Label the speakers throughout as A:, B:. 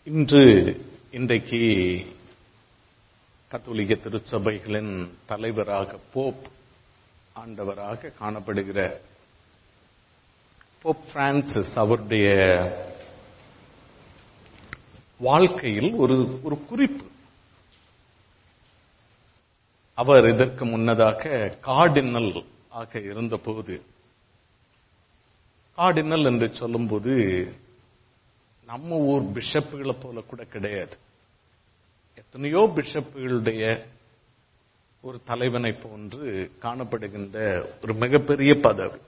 A: இன்று இன்றைக்கு கத்தோலிக்க திருச்சபைகளின் தலைவராக போப் ஆண்டவராக காணப்படுகிற போப் பிரான்சிஸ் அவருடைய வாழ்க்கையில் ஒரு ஒரு குறிப்பு அவர் இதற்கு முன்னதாக கார்டினல் ஆக இருந்தபோது கார்டினல் என்று சொல்லும்போது நம்ம ஊர் பிஷப்புகளை போல கூட கிடையாது எத்தனையோ பிஷப்புகளுடைய ஒரு தலைவனை போன்று காணப்படுகின்ற ஒரு மிகப்பெரிய பதவி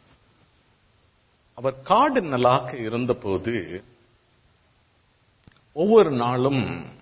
A: அவர் கார்டினலாக இருந்தபோது ஒவ்வொரு நாளும்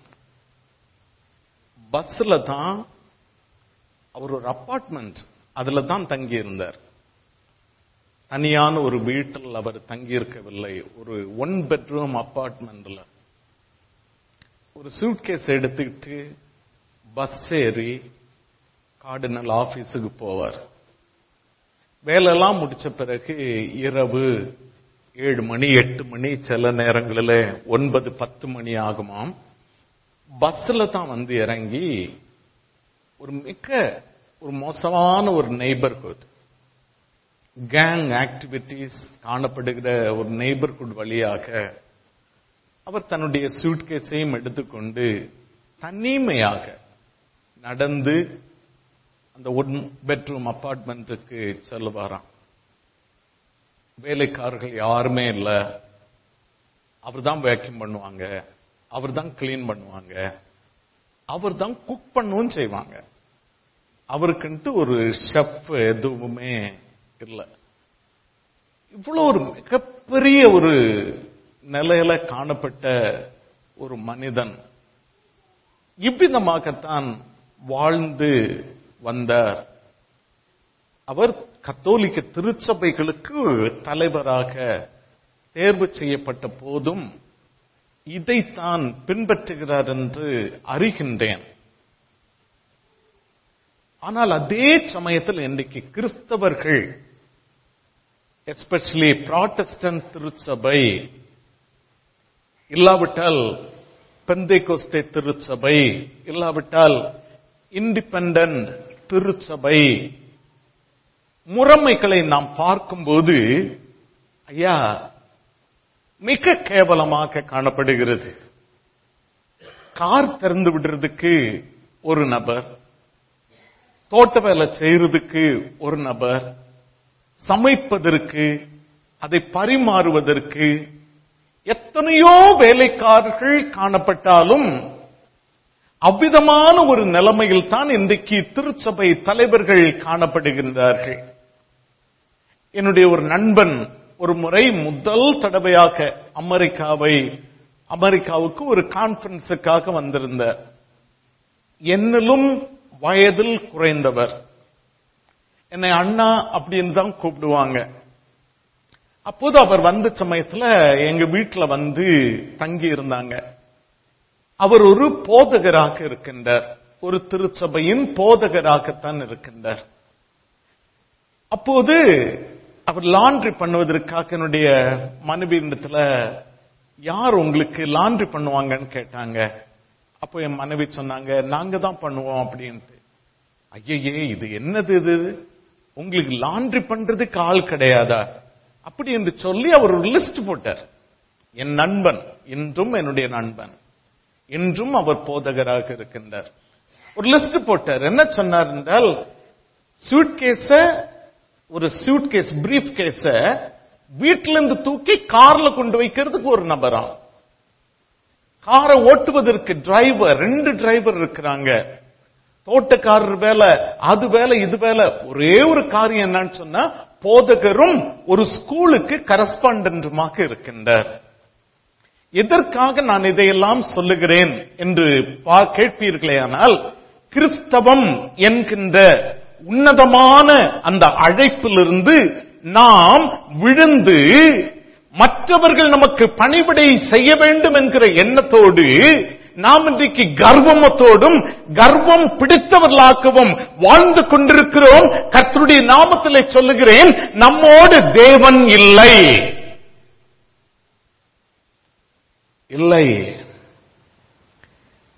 A: பஸ்ல தான் அவர் ஒரு அப்பார்ட்மெண்ட் அதுல தான் தங்கி இருந்தார் தனியான ஒரு வீட்டில் அவர் தங்கியிருக்கவில்லை ஒரு ஒன் பெட்ரூம் அப்பார்ட்மெண்ட்ல ஒரு சூட்கேஸ் எடுத்துக்கிட்டு பஸ் ஏறி கார்டினல் ஆபீஸுக்கு போவார் வேலையெல்லாம் முடிச்ச பிறகு இரவு ஏழு மணி எட்டு மணி சில நேரங்களில் ஒன்பது பத்து மணி ஆகுமாம் பஸ்ல தான் வந்து இறங்கி ஒரு மிக ஒரு மோசமான ஒரு நெய்பர்ஹுட் கேங் ஆக்டிவிட்டிஸ் காணப்படுகிற ஒரு நெய்பர்ஹுட் வழியாக அவர் தன்னுடைய சூட்கேஸையும் எடுத்துக்கொண்டு தனிமையாக நடந்து அந்த ஒன் பெட்ரூம் அப்பார்ட்மெண்ட்டுக்கு செல்லுவாராம் வேலைக்காரர்கள் யாருமே இல்ல அவர் தான் வேக்யூம் பண்ணுவாங்க அவர் தான் கிளீன் பண்ணுவாங்க அவர் தான் குக் பண்ணவும் செய்வாங்க அவருக்குன்ட்டு ஒரு ஷெஃப் எதுவுமே இல்லை இவ்வளவு ஒரு மிகப்பெரிய ஒரு நிலையில காணப்பட்ட ஒரு மனிதன் இவ்விதமாகத்தான் வாழ்ந்து வந்தார் அவர் கத்தோலிக்க திருச்சபைகளுக்கு தலைவராக தேர்வு செய்யப்பட்ட போதும் இதைத்தான் பின்பற்றுகிறார் என்று அறிகின்றேன் ஆனால் அதே சமயத்தில் இன்றைக்கு கிறிஸ்தவர்கள் எஸ்பெஷலி ப்ராட்டஸ்டன்ட் திருச்சபை இல்லாவிட்டால் பெந்தைகோஸ்தே திருச்சபை இல்லாவிட்டால் இண்டிபெண்டன்ட் திருச்சபை முறைமைகளை நாம் பார்க்கும்போது ஐயா மிக கேவலமாக காணப்படுகிறது கார் திறந்து விடுறதுக்கு ஒரு நபர் தோட்ட வேலை செய்யறதுக்கு ஒரு நபர் சமைப்பதற்கு அதை பரிமாறுவதற்கு எத்தனையோ வேலைக்காரர்கள் காணப்பட்டாலும் அவ்விதமான ஒரு நிலைமையில் தான் இன்றைக்கு திருச்சபை தலைவர்கள் காணப்படுகின்றார்கள் என்னுடைய ஒரு நண்பன் ஒரு முறை முதல் தடவையாக அமெரிக்காவை அமெரிக்காவுக்கு ஒரு கான்பரன்ஸுக்காக வந்திருந்தார் என்னிலும் வயதில் குறைந்தவர் என்னை அண்ணா அப்படின்னு தான் கூப்பிடுவாங்க அப்போது அவர் வந்த சமயத்துல எங்க வீட்டுல வந்து தங்கி இருந்தாங்க அவர் ஒரு போதகராக இருக்கின்றார் ஒரு திருச்சபையின் போதகராகத்தான் இருக்கின்றார் அப்போது அவர் லாண்ட்ரி பண்ணுவதற்காக என்னுடைய மனைவி இடத்துல யார் உங்களுக்கு லாண்ட்ரி பண்ணுவாங்கன்னு கேட்டாங்க அப்போ என் மனைவி சொன்னாங்க நாங்க தான் பண்ணுவோம் அப்படின்ட்டு ஐயே இது என்னது இது உங்களுக்கு லாண்ட்ரி பண்றதுக்கு ஆள் கிடையாதா அப்படி என்று சொல்லி அவர் ஒரு லிஸ்ட் போட்டார் என் நண்பன் இன்றும் என்னுடைய நண்பன் இன்றும் அவர் போதகராக இருக்கின்றார் ஒரு லிஸ்ட் போட்டார் என்ன சொன்னார் என்றால் சூட்கேஸ ஒரு சூட்கேஸ் பிரீஃப் கேஸ வீட்டில இருந்து தூக்கி கார்ல கொண்டு வைக்கிறதுக்கு ஒரு நபரா காரை ஓட்டுவதற்கு டிரைவர் ரெண்டு டிரைவர் இருக்கிறாங்க தோட்டக்காரர் வேலை அது வேலை இது வேலை ஒரே ஒரு காரியம் என்னன்னு சொன்னா போதகரும் ஒரு ஸ்கூலுக்கு கரஸ்பாண்டன்ட்டுமாக இருக்கின்றார் எதற்காக நான் இதையெல்லாம் சொல்லுகிறேன் என்று கேட்பீர்களே ஆனால் கிறிஸ்தவம் என்கின்ற உன்னதமான அந்த அழைப்பிலிருந்து நாம் விழுந்து மற்றவர்கள் நமக்கு பணிவிடை செய்ய வேண்டும் என்கிற எண்ணத்தோடு நாம் இன்றைக்கு கர்வமத்தோடும் கர்வம் பிடித்தவர்களாகவும் வாழ்ந்து கொண்டிருக்கிறோம் கர்த்தருடைய நாமத்திலே சொல்லுகிறேன் நம்மோடு தேவன் இல்லை இல்லை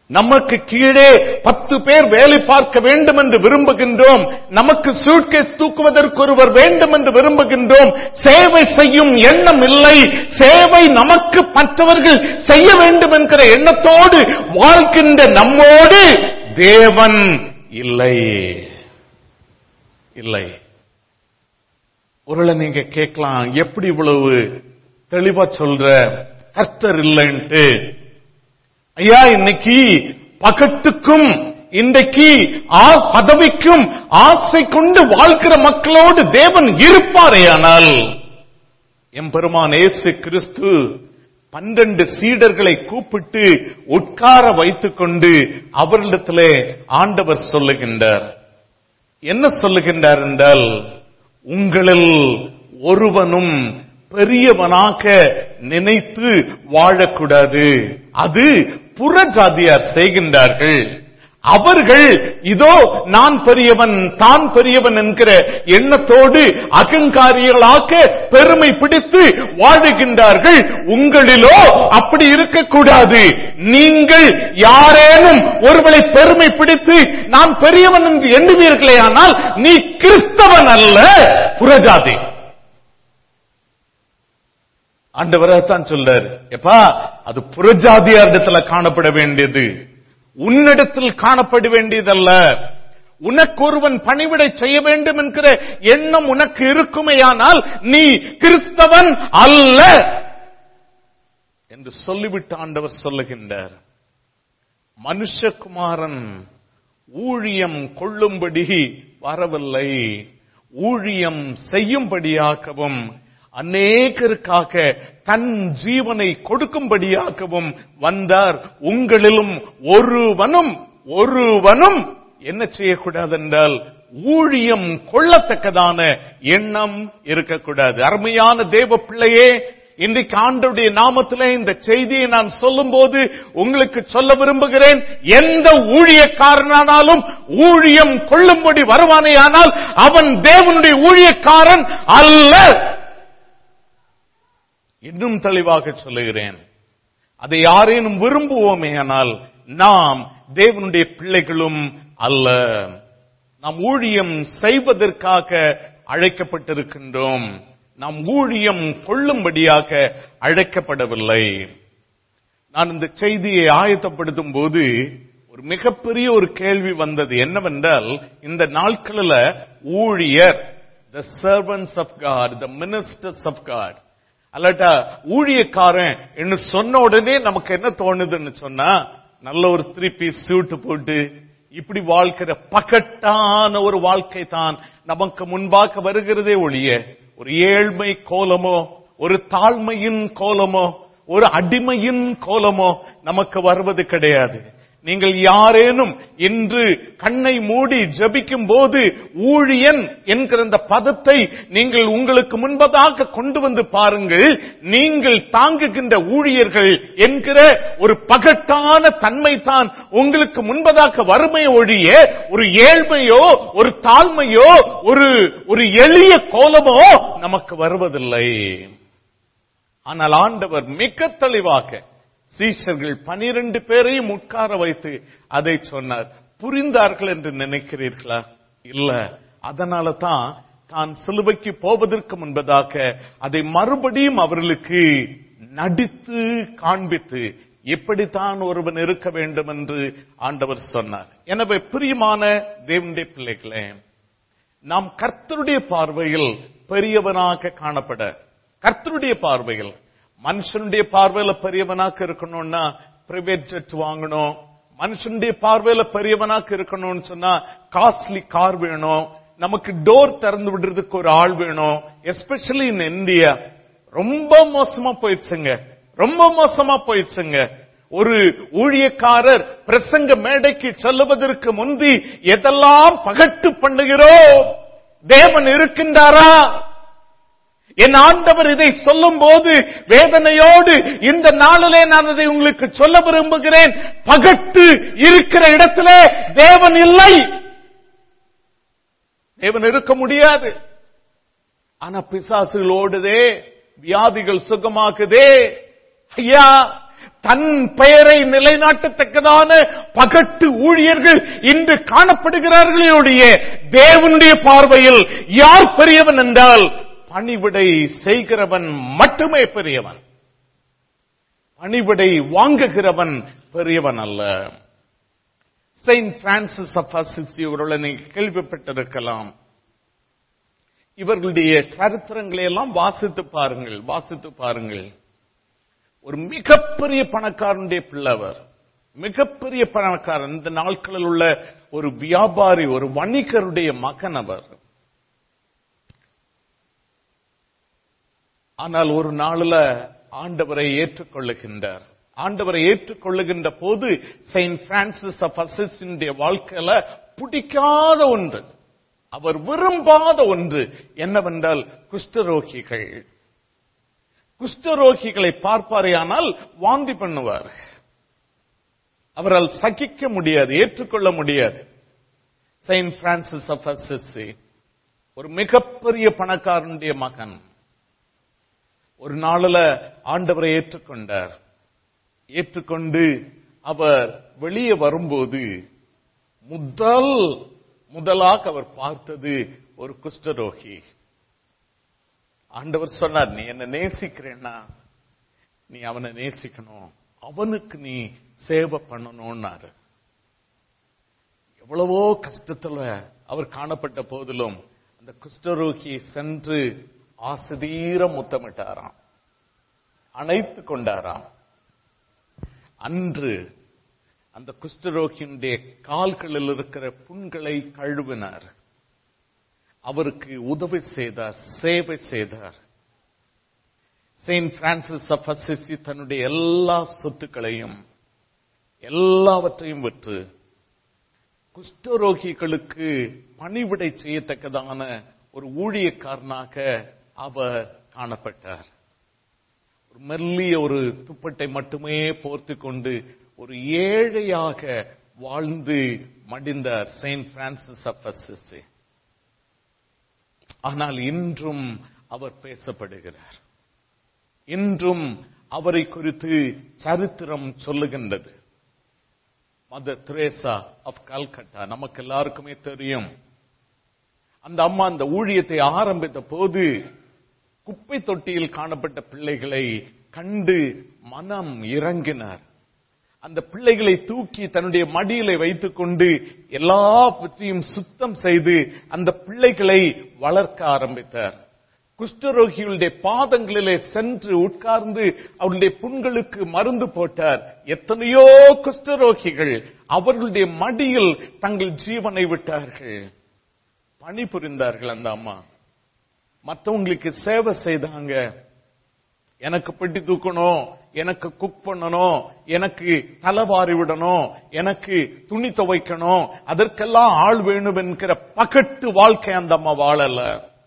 A: நமக்கு கீழே பத்து பேர் வேலை பார்க்க வேண்டும் என்று விரும்புகின்றோம் நமக்கு சூட்கேஸ் தூக்குவதற்கு ஒருவர் வேண்டும் என்று விரும்புகின்றோம் சேவை செய்யும் எண்ணம் இல்லை சேவை நமக்கு மற்றவர்கள் செய்ய வேண்டும் என்கிற எண்ணத்தோடு வாழ்கின்ற நம்மோடு தேவன் இல்லை இல்லை ஒருவேளை நீங்க கேட்கலாம் எப்படி இவ்வளவு தெளிவா சொல்ற கர்த்தர் இல்லைன்ட்டு ஐயா இன்னைக்கு பகட்டுக்கும் இன்றைக்கு ஆ- பதவிக்கும் ஆசை கொண்டு வாழ்கிற மக்களோடு தேவன் இருப்பாரேயானால் எம்பெருமான் இயேசு கிறிஸ்து பன்னிரண்டு சீடர்களை கூப்பிட்டு உட்கார வைத்துக் கொண்டு அவர்களிடத்திலே ஆண்டவர் சொல்லுகின்றார் என்ன சொல்லுகின்றார் என்றால் உங்களில் ஒருவனும் பெரியவனாக நினைத்து வாழக்கூடாது அது புறஜாதியார் செய்கின்றார்கள் அவர்கள் இதோ நான் பெரியவன் தான் பெரியவன் என்கிற எண்ணத்தோடு அகங்காரிகளாக பெருமை பிடித்து வாழுகின்றார்கள் உங்களிலோ அப்படி இருக்கக்கூடாது நீங்கள் யாரேனும் ஒருவளை பெருமை பிடித்து நான் பெரியவன் என்று எண்ணுவீர்களே ஆனால் நீ கிறிஸ்தவன் அல்ல புறஜாதி ஆண்டவரத்தான் சொல்றாரு எப்பா அது புறஜாதியாரிடத்துல காணப்பட வேண்டியது உன்னிடத்தில் காணப்பட வேண்டியதல்ல உனக்கு ஒருவன் பணிவிடை செய்ய வேண்டும் என்கிற எண்ணம் உனக்கு இருக்குமேயானால் நீ கிறிஸ்தவன் அல்ல என்று சொல்லிவிட்டு ஆண்டவர் சொல்லுகின்றார் மனுஷகுமாரன் ஊழியம் கொள்ளும்படி வரவில்லை ஊழியம் செய்யும்படியாகவும் அநேகருக்காக தன் ஜீவனை கொடுக்கும்படியாகவும் வந்தார் உங்களிலும் ஒருவனும் ஒருவனும் என்ன செய்யக்கூடாது என்றால் ஊழியம் கொள்ளத்தக்கதான எண்ணம் இருக்கக்கூடாது அருமையான தேவ பிள்ளையே இன்றைக்கு ஆண்டவருடைய நாமத்திலே இந்த செய்தியை நான் சொல்லும்போது உங்களுக்கு சொல்ல விரும்புகிறேன் எந்த ஊழியக்காரனானாலும் ஊழியம் கொள்ளும்படி வருவானேயானால் அவன் தேவனுடைய ஊழியக்காரன் அல்ல இன்னும் தெளிவாக சொல்லுகிறேன் அதை யாரேனும் விரும்புவோமே ஆனால் நாம் தேவனுடைய பிள்ளைகளும் அல்ல நாம் ஊழியம் செய்வதற்காக அழைக்கப்பட்டிருக்கின்றோம் நாம் ஊழியம் கொள்ளும்படியாக அழைக்கப்படவில்லை நான் இந்த செய்தியை ஆயத்தப்படுத்தும் போது ஒரு மிகப்பெரிய ஒரு கேள்வி வந்தது என்னவென்றால் இந்த நாட்களில் ஊழியர் the servants of God the ministers of God அல்லாட்டா ஊழியக்காரன் என்று சொன்ன உடனே நமக்கு என்ன தோணுதுன்னு சொன்னா நல்ல ஒரு த்ரீ பீஸ் சூட் போட்டு இப்படி வாழ்க்கிற பகட்டான ஒரு வாழ்க்கை தான் நமக்கு முன்பாக வருகிறதே ஒழிய ஒரு ஏழ்மை கோலமோ ஒரு தாழ்மையின் கோலமோ ஒரு அடிமையின் கோலமோ நமக்கு வருவது கிடையாது நீங்கள் யாரேனும் இன்று கண்ணை மூடி ஜபிக்கும் போது ஊழியன் என்கிற அந்த பதத்தை நீங்கள் உங்களுக்கு முன்பதாக கொண்டு வந்து பாருங்கள் நீங்கள் தாங்குகின்ற ஊழியர்கள் என்கிற ஒரு பகட்டான தன்மை தான் உங்களுக்கு முன்பதாக வறுமை ஒழிய ஒரு ஏழ்மையோ ஒரு தாழ்மையோ ஒரு ஒரு எளிய கோலமோ நமக்கு வருவதில்லை ஆனால் ஆண்டவர் மிக தெளிவாக சீஷர்கள் பனிரெண்டு பேரையும் உட்கார வைத்து அதை சொன்னார் புரிந்தார்கள் என்று நினைக்கிறீர்களா இல்ல அதனால தான் தான் சிலுவைக்கு போவதற்கு முன்பதாக அதை மறுபடியும் அவர்களுக்கு நடித்து காண்பித்து எப்படித்தான் ஒருவன் இருக்க வேண்டும் என்று ஆண்டவர் சொன்னார் எனவே பிரியமான தேவனுடைய பிள்ளைகளே நாம் கர்த்தருடைய பார்வையில் பெரியவனாக காணப்பட கர்த்தருடைய பார்வையில் மனுஷனுடைய பார்வையில பெரியவனாக இருக்கணும்னா பிரைவேட் ஜெட் வாங்கணும் மனுஷனுடைய பார்வையில பெரியவனாக இருக்கணும்னு சொன்னா காஸ்ட்லி கார் வேணும் நமக்கு டோர் திறந்து விடுறதுக்கு ஒரு ஆள் வேணும் எஸ்பெஷலி இன் இந்தியா ரொம்ப மோசமா போயிடுச்சுங்க ரொம்ப மோசமா போயிடுச்சுங்க ஒரு ஊழியக்காரர் பிரசங்க மேடைக்கு செல்லுவதற்கு முந்தி எதெல்லாம் பகட்டு பண்ணுகிறோம் தேவன் இருக்கின்றாரா என் ஆண்டவர் இதை சொல்லும் போது வேதனையோடு இந்த நாளிலே நான் அதை உங்களுக்கு சொல்ல விரும்புகிறேன் பகட்டு இருக்கிற இடத்திலே தேவன் இல்லை தேவன் இருக்க முடியாது ஆனா பிசாசுகள் ஓடுதே வியாதிகள் சுகமாக்குதே ஐயா தன் பெயரை நிலைநாட்டத்தக்கதான பகட்டு ஊழியர்கள் இன்று காணப்படுகிறார்களே ஒழிய தேவனுடைய பார்வையில் யார் பெரியவன் என்றால் பணிவிடை செய்கிறவன் மட்டுமே பெரியவன் பணிவிடை வாங்குகிறவன் பெரியவன் அல்ல செயின்ட் பிரான்சிஸ் ஆஃப் அசிசி இவர்களை நீங்க கேள்விப்பட்டிருக்கலாம் இவர்களுடைய சரித்திரங்களை எல்லாம் வாசித்து பாருங்கள் வாசித்து பாருங்கள் ஒரு மிகப்பெரிய பணக்காரனுடைய பிள்ளவர் மிகப்பெரிய பணக்காரன் இந்த நாட்களில் உள்ள ஒரு வியாபாரி ஒரு வணிகருடைய மகன் அவர் ஆனால் ஒரு நாளில் ஆண்டவரை ஏற்றுக்கொள்ளுகின்றார் ஆண்டவரை ஏற்றுக்கொள்ளுகின்ற போது செயின்ட் பிரான்சிஸ் ஆஃப் அசிஸினுடைய வாழ்க்கையில பிடிக்காத ஒன்று அவர் விரும்பாத ஒன்று என்னவென்றால் குஷ்டரோகிகள் குஷ்டரோகிகளை பார்ப்பாரேயானால் வாந்தி பண்ணுவார் அவரால் சகிக்க முடியாது ஏற்றுக்கொள்ள முடியாது செயின்ட் பிரான்சிஸ் ஆஃப் அசிசி ஒரு மிகப்பெரிய பணக்காரனுடைய மகன் ஒரு நாளில் ஆண்டவரை ஏற்றுக்கொண்டார் ஏற்றுக்கொண்டு அவர் வெளியே வரும்போது முதல் முதலாக அவர் பார்த்தது ஒரு குஷ்டரோகி ஆண்டவர் சொன்னார் நீ என்ன நேசிக்கிறேன்னா நீ அவனை நேசிக்கணும் அவனுக்கு நீ சேவை பண்ணணும்னாரு எவ்வளவோ கஷ்டத்துல அவர் காணப்பட்ட போதிலும் அந்த குஷ்டரோகி சென்று ஆசிதீர முத்தமிட்டாராம் அணைத்து கொண்டாராம் அன்று அந்த குஷ்டரோகியினுடைய கால்களில் இருக்கிற புண்களை கழுவினார் அவருக்கு உதவி செய்தார் சேவை செய்தார் செயின்ட் பிரான்சிஸ் ஆஃப் அசிசி தன்னுடைய எல்லா சொத்துக்களையும் எல்லாவற்றையும் விற்று குஷ்டரோகிகளுக்கு பணிவிடை செய்யத்தக்கதான ஒரு ஊழியக்காரனாக அவர் காணப்பட்டார் ஒரு மெல்லிய ஒரு துப்பட்டை மட்டுமே போர்த்து கொண்டு ஒரு ஏழையாக வாழ்ந்து மடிந்தார் செயின்ட் பிரான்சிஸ் ஆஃப் அசிசி ஆனால் இன்றும் அவர் பேசப்படுகிறார் இன்றும் அவரை குறித்து சரித்திரம் சொல்லுகின்றது மதர் திரேசா ஆஃப் கல்கட்டா நமக்கு எல்லாருக்குமே தெரியும் அந்த அம்மா அந்த ஊழியத்தை ஆரம்பித்த போது குப்பை தொட்டியில் காணப்பட்ட பிள்ளைகளை கண்டு மனம் இறங்கினார் அந்த பிள்ளைகளை தூக்கி தன்னுடைய மடியில வைத்துக் கொண்டு எல்லாவற்றையும் சுத்தம் செய்து அந்த பிள்ளைகளை வளர்க்க ஆரம்பித்தார் குஷ்டரோகிகளுடைய பாதங்களிலே சென்று உட்கார்ந்து அவருடைய புண்களுக்கு மருந்து போட்டார் எத்தனையோ குஷ்டரோகிகள் அவர்களுடைய மடியில் தங்கள் ஜீவனை விட்டார்கள் பணிபுரிந்தார்கள் அந்த அம்மா மற்றவங்களுக்கு சேவை செய்தாங்க எனக்கு பெட்டி தூக்கணும் எனக்கு குக் பண்ணணும் எனக்கு தலைவாரி விடணும் எனக்கு துணி துவைக்கணும் அதற்கெல்லாம் ஆள் வேணும் என்கிற பகட்டு வாழ்க்கை அந்த அம்மா வாழல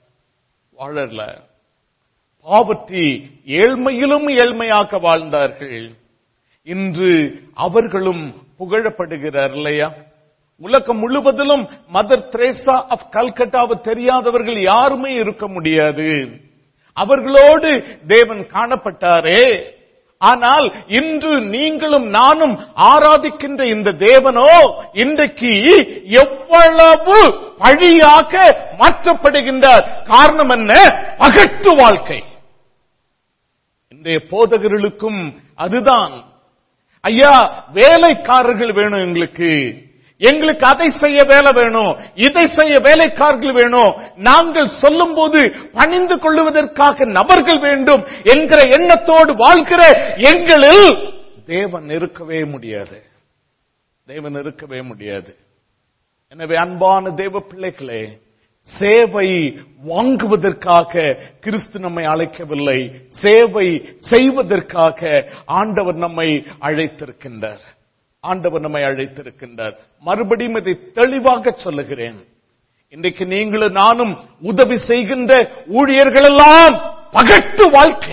A: வாழல பாவற்றி ஏழ்மையிலும் ஏழ்மையாக வாழ்ந்தார்கள் இன்று அவர்களும் புகழப்படுகிறார் இல்லையா உலகம் முழுவதிலும் மதர் திரேசா ஆஃப் கல்கட்டாவை தெரியாதவர்கள் யாருமே இருக்க முடியாது அவர்களோடு தேவன் காணப்பட்டாரே ஆனால் இன்று நீங்களும் நானும் ஆராதிக்கின்ற இந்த தேவனோ இன்றைக்கு எவ்வளவு பழியாக மாற்றப்படுகின்றார் காரணம் என்ன பகட்டு வாழ்க்கை இன்றைய போதகர்களுக்கும் அதுதான் ஐயா வேலைக்காரர்கள் வேணும் எங்களுக்கு எங்களுக்கு அதை செய்ய வேலை வேணும் இதை செய்ய வேலைக்காரர்கள் வேணும் நாங்கள் சொல்லும் போது பணிந்து கொள்ளுவதற்காக நபர்கள் வேண்டும் என்கிற எண்ணத்தோடு வாழ்கிற எங்களில் தேவன் இருக்கவே முடியாது தேவன் இருக்கவே முடியாது எனவே அன்பான தேவ பிள்ளைகளே சேவை வாங்குவதற்காக கிறிஸ்து நம்மை அழைக்கவில்லை சேவை செய்வதற்காக ஆண்டவர் நம்மை அழைத்திருக்கின்றார் ஆண்டவர் நம்மை அழைத்திருக்கின்றார் மறுபடியும் இதை தெளிவாக சொல்லுகிறேன் இன்றைக்கு நீங்களும் நானும் உதவி செய்கின்ற ஊழியர்கள் எல்லாம் பகட்டு வாழ்க்கை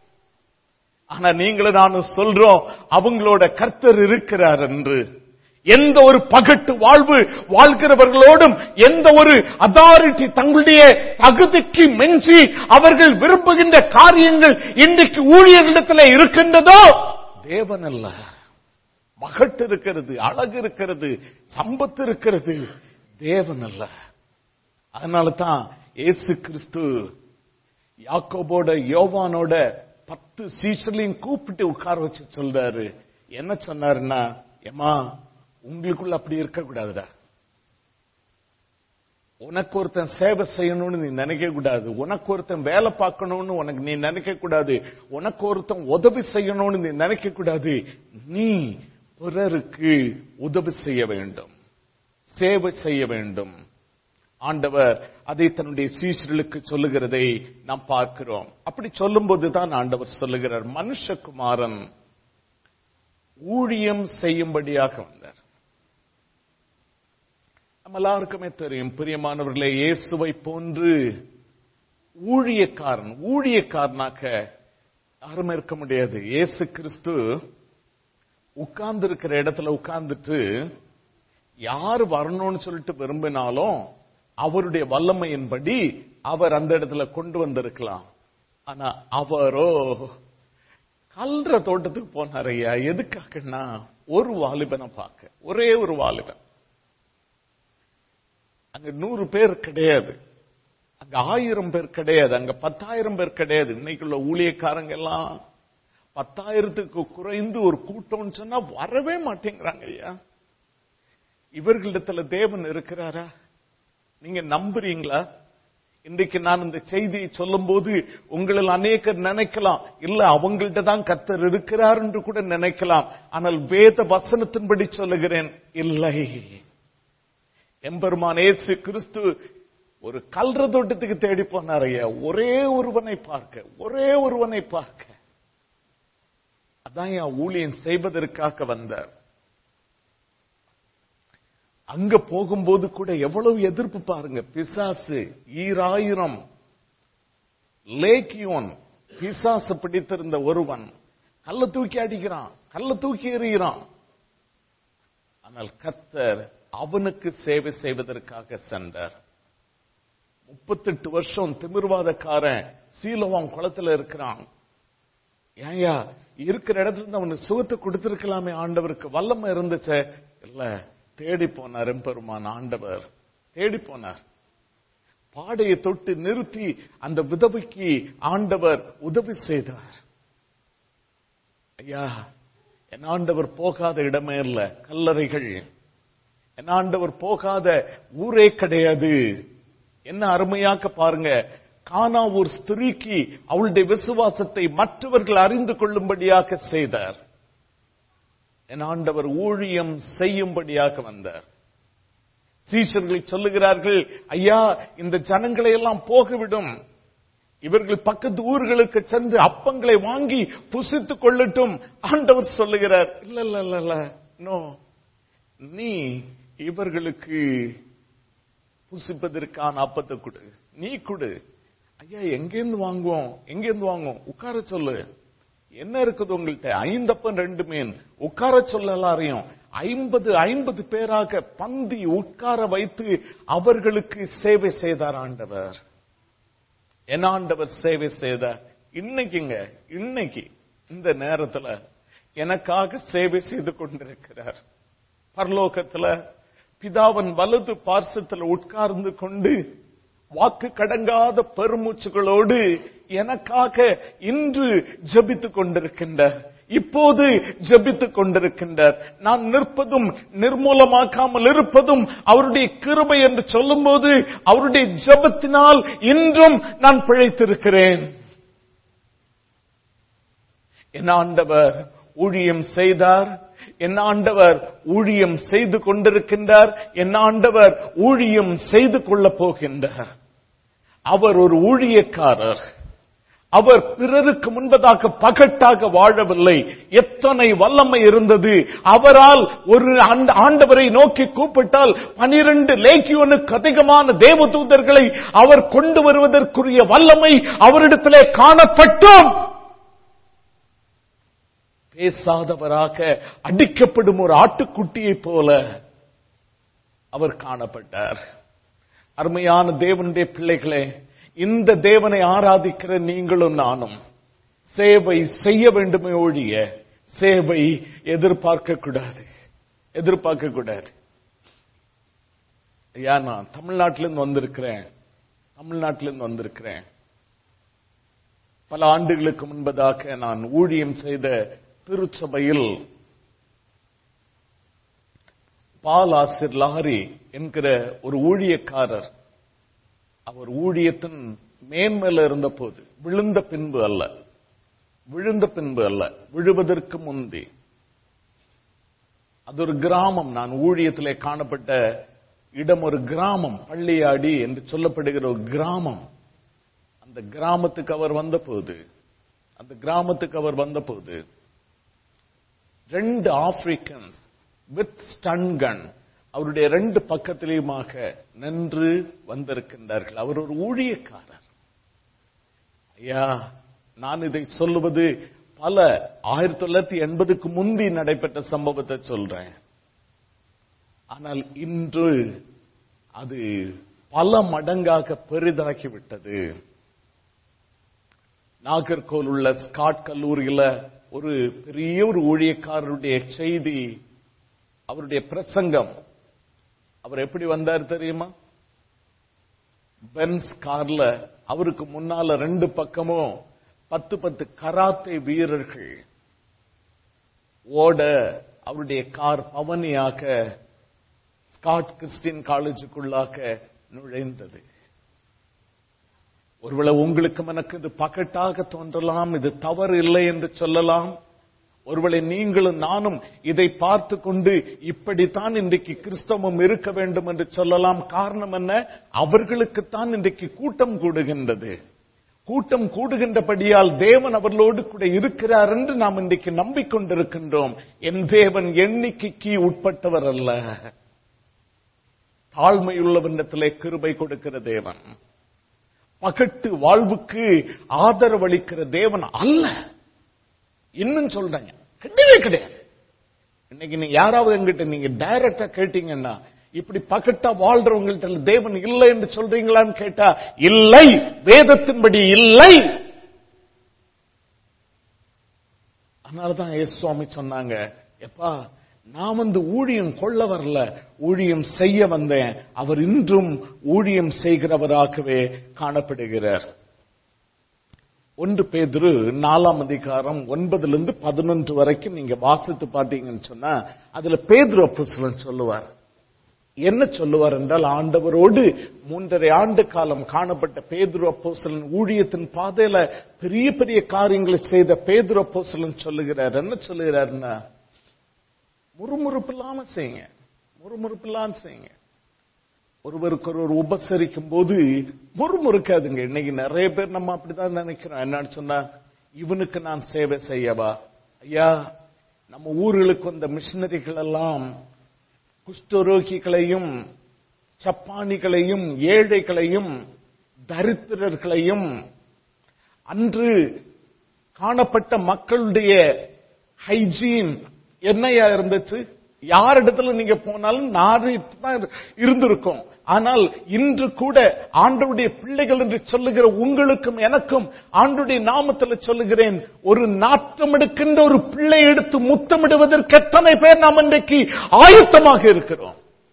A: ஆனா நீங்களும் நானும் சொல்றோம் அவங்களோட கர்த்தர் இருக்கிறார் என்று எந்த ஒரு பகட்டு வாழ்வு வாழ்கிறவர்களோடும் எந்த ஒரு அதாரிட்டி தங்களுடைய தகுதிக்கு மெஞ்சி அவர்கள் விரும்புகின்ற காரியங்கள் இன்றைக்கு ஊழியர்களிடத்தில் இருக்கின்றதோ தேவன் அல்ல மகட்டு இருக்கிறது அழகு இருக்கிறது சம்பத்து இருக்கிறது தேவன் அல்ல அதனால தான் இயேசு கிறிஸ்து யாக்கோபோட யோவானோட பத்து சீசர்லையும் கூப்பிட்டு உட்கார வச்சு சொல்றாரு என்ன சொன்னாருன்னா ஏமா உங்களுக்குள்ள அப்படி இருக்க கூடாதுடா உனக்கு ஒருத்தன் சேவை செய்யணும்னு நீ நினைக்க கூடாது உனக்கு ஒருத்தன் வேலை பார்க்கணும்னு உனக்கு நீ நினைக்க கூடாது உனக்கு ஒருத்தன் உதவி செய்யணும்னு நீ நினைக்க கூடாது நீ பிறருக்கு உதவி செய்ய வேண்டும் சேவை செய்ய வேண்டும் ஆண்டவர் அதை தன்னுடைய சீசர்களுக்கு சொல்லுகிறதை நாம் பார்க்கிறோம் அப்படி சொல்லும்போது தான் ஆண்டவர் சொல்லுகிறார் மனுஷகுமாரன் ஊழியம் செய்யும்படியாக வந்தார் நம்ம எல்லாருக்குமே தெரியும் பிரியமானவர்களே இயேசுவை போன்று ஊழியக்காரன் ஊழியக்காரனாக யாரும் இருக்க முடியாது இயேசு கிறிஸ்து உட்கார்ந்து இருக்கிற இடத்துல உட்கார்ந்துட்டு யார் வரணும்னு சொல்லிட்டு விரும்பினாலும் அவருடைய வல்லமையின்படி அவர் அந்த இடத்துல கொண்டு வந்திருக்கலாம் ஆனா அவரோ கல்ற தோட்டத்துக்கு போனார் ஐயா எதுக்காகன்னா ஒரு வாலிபனை பார்க்க ஒரே ஒரு வாலிபன் அங்க நூறு பேர் கிடையாது அங்க ஆயிரம் பேர் கிடையாது அங்க பத்தாயிரம் பேர் கிடையாது இன்னைக்குள்ள ஊழியக்காரங்க எல்லாம் பத்தாயிரத்துக்கு குறைந்து ஒரு கூட்டம்னு சொன்னா வரவே மாட்டேங்கிறாங்க ஐயா இவர்களிடத்துல தேவன் இருக்கிறாரா நீங்க நம்புறீங்களா இன்றைக்கு நான் இந்த செய்தியை சொல்லும் போது உங்களில் அநேகர் நினைக்கலாம் இல்ல அவங்கள்ட்ட தான் கத்தர் இருக்கிறார் என்று கூட நினைக்கலாம் ஆனால் வேத வசனத்தின்படி சொல்லுகிறேன் இல்லை எம்பெருமான் ஏசு கிறிஸ்து ஒரு கல்ற தோட்டத்துக்கு தேடி போனார் ஐயா ஒரே ஒருவனை பார்க்க ஒரே ஒருவனை பார்க்க அதான் என் ஊழியன் செய்வதற்காக வந்தார் அங்க போகும்போது கூட எவ்வளவு எதிர்ப்பு பாருங்க பிசாசு ஈராயிரம் லேக்கியோன் பிசாசு பிடித்திருந்த ஒருவன் கல்ல தூக்கி அடிக்கிறான் கல்ல தூக்கி எறிகிறான் ஆனால் கத்தர் அவனுக்கு சேவை செய்வதற்காக சென்றார் முப்பத்தெட்டு வருஷம் திமிர்வாதக்காரன் சீலவான் குளத்துல இருக்கிறான் ஏயா இருக்கிற இடத்துல இருந்து அவனுக்கு சுகத்தை கொடுத்திருக்கலாமே ஆண்டவருக்கு வல்லமை இருந்துச்சே இல்ல தேடி போனார் எம்பெருமான் ஆண்டவர் தேடி போனார் பாடையை தொட்டு நிறுத்தி அந்த விதவைக்கு ஆண்டவர் உதவி செய்தார் ஐயா என் ஆண்டவர் போகாத இடமே இல்ல கல்லறைகள் என் ஆண்டவர் போகாத ஊரே கிடையாது என்ன அருமையாக்க பாருங்க கானா ஒரு ஸ்திரீக்கு அவளுடைய விசுவாசத்தை மற்றவர்கள் அறிந்து கொள்ளும்படியாக செய்தார் என் ஆண்டவர் ஊழியம் செய்யும்படியாக வந்தார் சீஷர்களை சொல்லுகிறார்கள் ஐயா இந்த ஜனங்களை எல்லாம் போகவிடும் இவர்கள் பக்கத்து ஊர்களுக்கு சென்று அப்பங்களை வாங்கி புசித்துக் கொள்ளட்டும் ஆண்டவர் சொல்லுகிறார் இல்ல இல்ல இல்ல இல்ல நோ நீ இவர்களுக்கு புசிப்பதற்கான அப்பத்தை கொடு நீ கொடு ஐயா எங்கேருந்து வாங்குவோம் எங்கேருந்து வாங்குவோம் உட்கார சொல்லு என்ன இருக்குது உங்கள்கிட்ட ஐந்தப்பன் ரெண்டு மீன் உட்கார சொல்ல எல்லாரையும் ஐம்பது ஐம்பது பேராக பந்தி உட்கார வைத்து அவர்களுக்கு சேவை செய்தார் ஆண்டவர் என் ஆண்டவர் சேவை செய்தார் இன்னைக்குங்க இன்னைக்கு இந்த நேரத்துல எனக்காக சேவை செய்து கொண்டிருக்கிறார் பரலோகத்துல பிதாவன் வலது பார்சத்துல உட்கார்ந்து கொண்டு வாக்கு கடங்காத பெருமூச்சுகளோடு எனக்காக இன்று ஜபித்துக் கொண்டிருக்கின்றார் இப்போது ஜபித்துக் கொண்டிருக்கின்றார் நான் நிற்பதும் நிர்மூலமாக்காமல் இருப்பதும் அவருடைய கிருபை என்று சொல்லும்போது அவருடைய ஜபத்தினால் இன்றும் நான் பிழைத்திருக்கிறேன் என் ஆண்டவர் ஊழியம் செய்தார் என் ஆண்டவர் ஊழியம் செய்து கொண்டிருக்கின்றார் என் ஆண்டவர் ஊழியம் செய்து கொள்ளப் போகின்றார் அவர் ஒரு ஊழியக்காரர் அவர் பிறருக்கு முன்பதாக பகட்டாக வாழவில்லை எத்தனை வல்லமை இருந்தது அவரால் ஒரு ஆண்டவரை நோக்கி கூப்பிட்டால் பனிரெண்டு லேக்கியோனுக்கு அதிகமான தேவதூதர்களை அவர் கொண்டு வருவதற்குரிய வல்லமை அவரிடத்திலே காணப்பட்டும் பேசாதவராக அடிக்கப்படும் ஒரு ஆட்டுக்குட்டியை போல அவர் காணப்பட்டார் அருமையான தேவனுடைய பிள்ளைகளே இந்த தேவனை ஆராதிக்கிற நீங்களும் நானும் சேவை செய்ய வேண்டுமே ஒழிய சேவை எதிர்பார்க்க கூடாது எதிர்பார்க்க கூடாது ஐயா நான் தமிழ்நாட்டிலிருந்து வந்திருக்கிறேன் தமிழ்நாட்டிலிருந்து வந்திருக்கிறேன் பல ஆண்டுகளுக்கு முன்பதாக நான் ஊழியம் செய்த திருச்சபையில் பால் ஆசிர் லாரி என்கிற ஒரு ஊழியக்காரர் அவர் ஊழியத்தின் மேன்மேல இருந்த போது விழுந்த பின்பு அல்ல விழுந்த பின்பு அல்ல விழுவதற்கு முந்தி அது ஒரு கிராமம் நான் ஊழியத்திலே காணப்பட்ட இடம் ஒரு கிராமம் பள்ளியாடி என்று சொல்லப்படுகிற ஒரு கிராமம் அந்த கிராமத்துக்கு அவர் வந்தபோது அந்த கிராமத்துக்கு அவர் வந்தபோது ரெண்டு ஆப்பிரிக்கன்ஸ் வித் ஸ்டன் கன் அவருடைய ரெண்டு பக்கத்திலேயுமாக நின்று வந்திருக்கின்றார்கள் அவர் ஒரு ஊழியக்காரர் ஐயா நான் இதை சொல்லுவது பல ஆயிரத்தி தொள்ளாயிரத்தி எண்பதுக்கு முந்தி நடைபெற்ற சம்பவத்தை சொல்றேன் ஆனால் இன்று அது பல மடங்காக பெரிதாகிவிட்டது நாகர்கோல் உள்ள ஸ்காட் கல்லூரியில ஒரு பெரிய ஒரு ஊழியக்காரருடைய செய்தி அவருடைய பிரசங்கம் அவர் எப்படி வந்தார் தெரியுமா பென்ஸ் கார்ல அவருக்கு முன்னால ரெண்டு பக்கமும் பத்து பத்து கராத்தே வீரர்கள் ஓட அவருடைய கார் பவனியாக ஸ்காட் கிறிஸ்டியன் காலேஜுக்குள்ளாக நுழைந்தது ஒருவேளை உங்களுக்கும் எனக்கு இது பகட்டாக தோன்றலாம் இது தவறு இல்லை என்று சொல்லலாம் ஒருவேளை நீங்களும் நானும் இதை பார்த்து கொண்டு இப்படித்தான் இன்றைக்கு கிறிஸ்தவம் இருக்க வேண்டும் என்று சொல்லலாம் காரணம் என்ன அவர்களுக்குத்தான் இன்றைக்கு கூட்டம் கூடுகின்றது கூட்டம் கூடுகின்றபடியால் தேவன் அவர்களோடு கூட இருக்கிறார் என்று நாம் இன்றைக்கு நம்பிக்கொண்டிருக்கின்றோம் என் தேவன் எண்ணிக்கைக்கு உட்பட்டவர் அல்ல தாழ்மையுள்ளவனிடத்திலே கிருபை கொடுக்கிற தேவன் பகட்டு வாழ்வுக்கு ஆதரவளிக்கிற தேவன் அல்ல இன்னும் சொல்றேங்க கிடையவே கிடையாது இன்னைக்கு நீங்க யாராவது எங்கிட்ட நீங்க டைரக்டா கேட்டீங்கன்னா இப்படி பகட்டா வாழ்றவங்கள்ட்ட தேவன் இல்லை என்று சொல்றீங்களான்னு கேட்டா இல்லை வேதத்தின்படி இல்லை அதனாலதான் ஏசு சுவாமி சொன்னாங்க எப்பா நான் வந்து ஊழியம் கொள்ள வரல ஊழியம் செய்ய வந்தேன் அவர் இன்றும் ஊழியம் செய்கிறவராகவே காணப்படுகிறார் ஒன்று பேதுரு நாலாம் அதிகாரம் ஒன்பதுல இருந்து பதினொன்று வரைக்கும் நீங்க வாசித்து பார்த்தீங்கன்னு சொன்னா அதுல பேதுரு அப்போஸ்தலன் சொல்லுவார் என்ன சொல்லுவார் என்றால் ஆண்டவரோடு மூன்றரை ஆண்டு காலம் காணப்பட்ட பேதுரு அப்போஸ்தலன் ஊழியத்தின் பாதையில பெரிய பெரிய காரியங்களை செய்த பேதுரு அப்போஸ்தலன் சொல்லுகிறார் என்ன சொல்லுகிறாருன்னா முறுமுறுப்பு இல்லாம செய்யுங்க முறுமுறுப்பு இல்லாம செய்யுங்க ஒருவருக்கு ஒருவர் உபசரிக்கும் போது முறுமுறுக்காதுங்க இன்னைக்கு நிறைய பேர் நம்ம அப்படிதான் நினைக்கிறோம் என்னன்னு சொன்னா இவனுக்கு நான் சேவை செய்யவா ஐயா நம்ம ஊர்களுக்கு வந்த மிஷினரிகள் எல்லாம் குஷ்டரோகிகளையும் சப்பானிகளையும் ஏழைகளையும் தரித்திரர்களையும் அன்று காணப்பட்ட மக்களுடைய ஹைஜீன் என்னையா இருந்துச்சு யார் இடத்துல நீங்க போனாலும் நாடு தான் இருந்திருக்கும் ஆனால் இன்று கூட ஆண்டவுடைய பிள்ளைகள் என்று சொல்லுகிற உங்களுக்கும் எனக்கும் ஆண்டுடைய நாமத்தில் சொல்லுகிறேன் ஒரு நாட்டம் எடுக்கின்ற ஒரு பிள்ளை எடுத்து முத்தமிடுவதற்கு எத்தனை பேர் நாம் இன்றைக்கு ஆயத்தமாக இருக்கிறோம்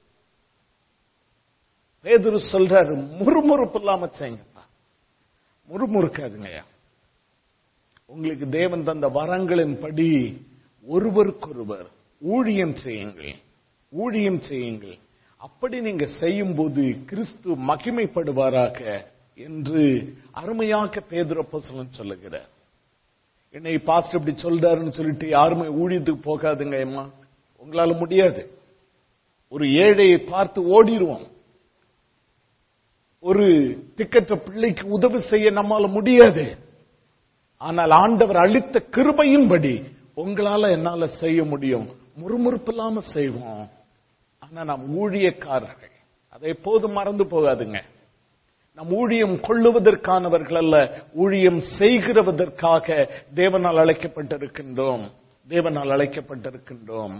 A: பேதுரு சொல்றாரு முறுமுறுப்பு இல்லாம செய்யுங்கப்பா முறுமுறுக்காதுங்கய்யா உங்களுக்கு தேவன் தந்த வரங்களின் படி ஒருவருக்கொருவர் ஊழியம் செய்யுங்கள் ஊழியம் செய்யுங்கள் அப்படி நீங்க செய்யும் போது கிறிஸ்து மகிமைப்படுவாராக என்று அருமையாக பேதுரப்போசலன் சொல்லுகிறார் என்னை பாஸ்டர் இப்படி சொல்றாருன்னு சொல்லிட்டு யாருமே ஊழியத்துக்கு போகாதுங்க அம்மா உங்களால முடியாது ஒரு ஏழையை பார்த்து ஓடிடுவோம் ஒரு திக்கற்ற பிள்ளைக்கு உதவி செய்ய நம்மால முடியாது ஆனால் ஆண்டவர் அளித்த கிருபையின்படி உங்களால என்னால செய்ய முடியும் முறுமுறுப்பு இல்லாம செய்வோம் ஆனா நாம் ஊழியக்காரர்கள் அதை எப்போதும் மறந்து போகாதுங்க நம் ஊழியம் கொள்ளுவதற்கானவர்கள் அல்ல ஊழியம் செய்கிறவதற்காக தேவனால் அழைக்கப்பட்டிருக்கின்றோம் தேவனால் அழைக்கப்பட்டிருக்கின்றோம்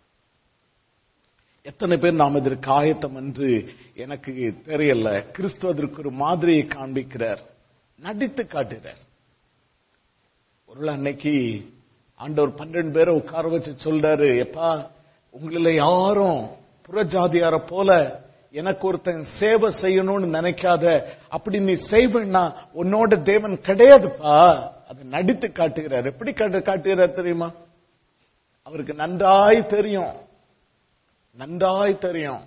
A: எத்தனை பேர் நாம் இதற்கு ஆயத்தம் என்று எனக்கு தெரியல கிறிஸ்து அதற்கு ஒரு மாதிரியை காண்பிக்கிறார் நடித்து காட்டுகிறார் ஒரு அன்னைக்கு ஆண்டவர் பன்னெண்டு பேரை உட்கார வச்சு சொல்றாரு எப்பா உங்களில யாரும் புறஜாதியார போல எனக்கு ஒருத்தன் சேவை செய்யணும்னு நினைக்காத அப்படி நீ செய்வன்னா உன்னோட தேவன் கிடையாதுப்பா அதை நடித்து காட்டுகிறார் எப்படி காட்டு காட்டுகிறார் தெரியுமா அவருக்கு நன்றாய் தெரியும் நன்றாய் தெரியும்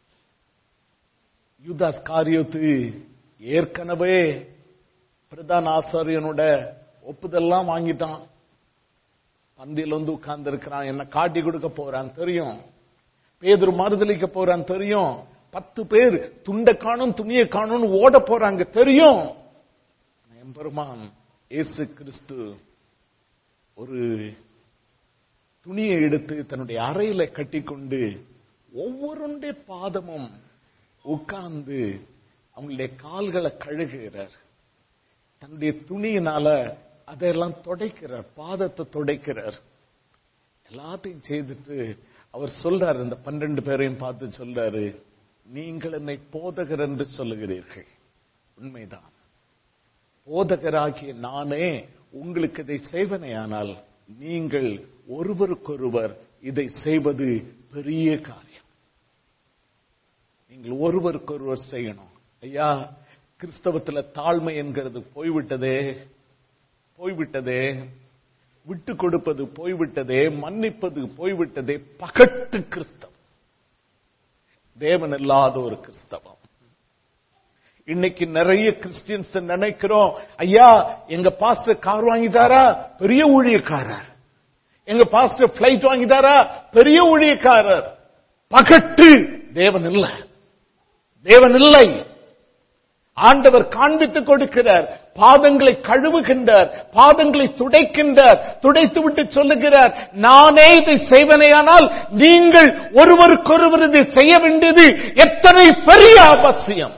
A: யூதாஸ் காரியத்து ஏற்கனவே பிரதான ஆசாரியனோட ஒப்புதெல்லாம் வாங்கிட்டான் பந்தியில் வந்து உட்கார்ந்து இருக்கிறான் என்ன காட்டி கொடுக்க போறான் தெரியும் பேதுரு மறுதளிக்க போறான் தெரியும் பத்து பேர் துண்டை காணும் துணியை காணும்னு ஓட போறாங்க தெரியும் எம்பெருமான் இயேசு கிறிஸ்து ஒரு துணியை எடுத்து தன்னுடைய அறையில கட்டிக்கொண்டு ஒவ்வொருடைய பாதமும் உட்கார்ந்து அவங்களுடைய கால்களை கழுகுகிறார் தன்னுடைய துணியினால அதையெல்லாம் துடைக்கிறார் பாதத்தை துடைக்கிறார் எல்லாத்தையும் செய்துட்டு அவர் சொல்றாரு இந்த பன்னெண்டு பேரையும் பார்த்து சொல்றாரு நீங்கள் என்னை போதகர் என்று சொல்லுகிறீர்கள் உண்மைதான் போதகராகிய நானே உங்களுக்கு இதை செய்வனேயானால் நீங்கள் ஒருவருக்கொருவர் இதை செய்வது பெரிய காரியம் நீங்கள் ஒருவருக்கொருவர் செய்யணும் ஐயா கிறிஸ்தவத்துல தாழ்மை என்கிறது போய்விட்டதே போய்விட்டதே விட்டு கொடுப்பது போய்விட்டதே மன்னிப்பது போய்விட்டதே பகட்டு கிறிஸ்தவம் தேவன் இல்லாத ஒரு கிறிஸ்தவம் இன்னைக்கு நிறைய கிறிஸ்டியன்ஸ் நினைக்கிறோம் ஐயா எங்க பாஸ்டர் கார் வாங்கிட்டாரா பெரிய ஊழியக்காரர் எங்க பாஸ்டர் பிளைட் வாங்கிட்டாரா பெரிய ஊழியக்காரர் பகட்டு தேவன் இல்லை தேவன் இல்லை ஆண்டவர் காண்பித்துக் கொடுக்கிறார் பாதங்களை கழுவுகின்றார் பாதங்களை துடைக்கின்றார் துடைத்து விட்டு சொல்லுகிறார் நானே இதை செய்வனேயானால் நீங்கள் ஒருவருக்கொருவர் இதை செய்ய வேண்டியது எத்தனை பெரிய அவசியம்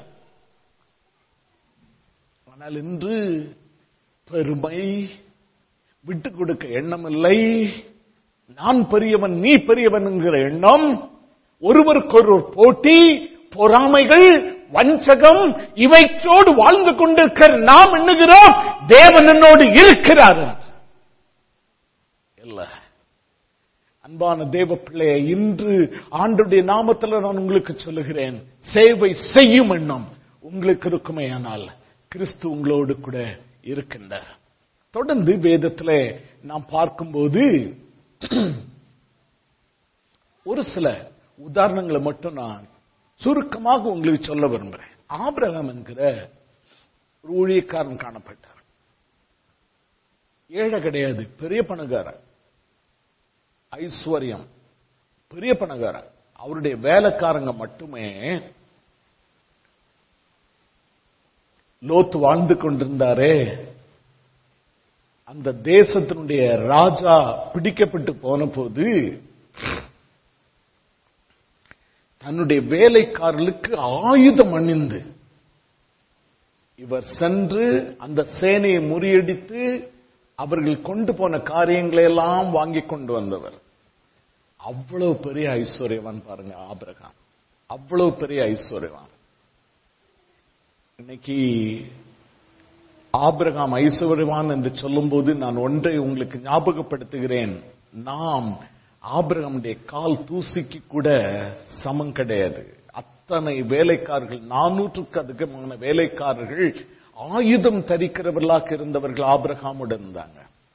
A: ஆனால் இன்று பெருமை விட்டு கொடுக்க எண்ணம் இல்லை நான் பெரியவன் நீ பெரியவன் என்கிற எண்ணம் ஒருவருக்கொருவர் போட்டி பொறாமைகள் வஞ்சகம் இவைச்சோடு வாழ்ந்து கொண்டிருக்கிற நாம் எண்ணுகிறோம் தேவன் என்னோடு இருக்கிறார் இல்ல அன்பான தேவ பிள்ளைய இன்று ஆண்டுடைய நாமத்தில் நான் உங்களுக்கு சொல்லுகிறேன் சேவை செய்யும் எண்ணம் உங்களுக்கு இருக்குமே ஆனால் கிறிஸ்து உங்களோடு கூட இருக்கின்றார் தொடர்ந்து வேதத்தில் நாம் பார்க்கும்போது ஒரு சில உதாரணங்களை மட்டும் நான் சுருக்கமாக உங்களுக்கு சொல்ல விரும்புகிறேன் ஆபிரகாம் என்கிற ஒரு ஊழியக்காரன் காணப்பட்டார் ஏழை கிடையாது பெரிய பணக்காரன் ஐஸ்வர்யம் பெரிய பணக்காரன் அவருடைய வேலைக்காரங்க மட்டுமே லோத்து வாழ்ந்து கொண்டிருந்தாரே அந்த தேசத்தினுடைய ராஜா பிடிக்கப்பட்டு போன போது தன்னுடைய வேலைக்காரர்களுக்கு ஆயுதம் அணிந்து இவர் சென்று அந்த சேனையை முறியடித்து அவர்கள் கொண்டு போன காரியங்களை எல்லாம் வாங்கி கொண்டு வந்தவர் அவ்வளவு பெரிய ஐஸ்வர்யவான் பாருங்க ஆபிரகாம் அவ்வளவு பெரிய ஐஸ்வர்யவான் இன்னைக்கு ஆபிரகாம் ஐஸ்வர்யவான் என்று சொல்லும்போது நான் ஒன்றை உங்களுக்கு ஞாபகப்படுத்துகிறேன் நாம் ஆபிரகமுடைய கால் தூசிக்கு கூட சமம் கிடையாது அத்தனை வேலைக்காரர்கள் நானூற்றுக்கு அதிகமான வேலைக்காரர்கள் ஆயுதம் தரிக்கிறவர்களாக இருந்தவர்கள் ஆபிரகாமுடன் இருந்தாங்க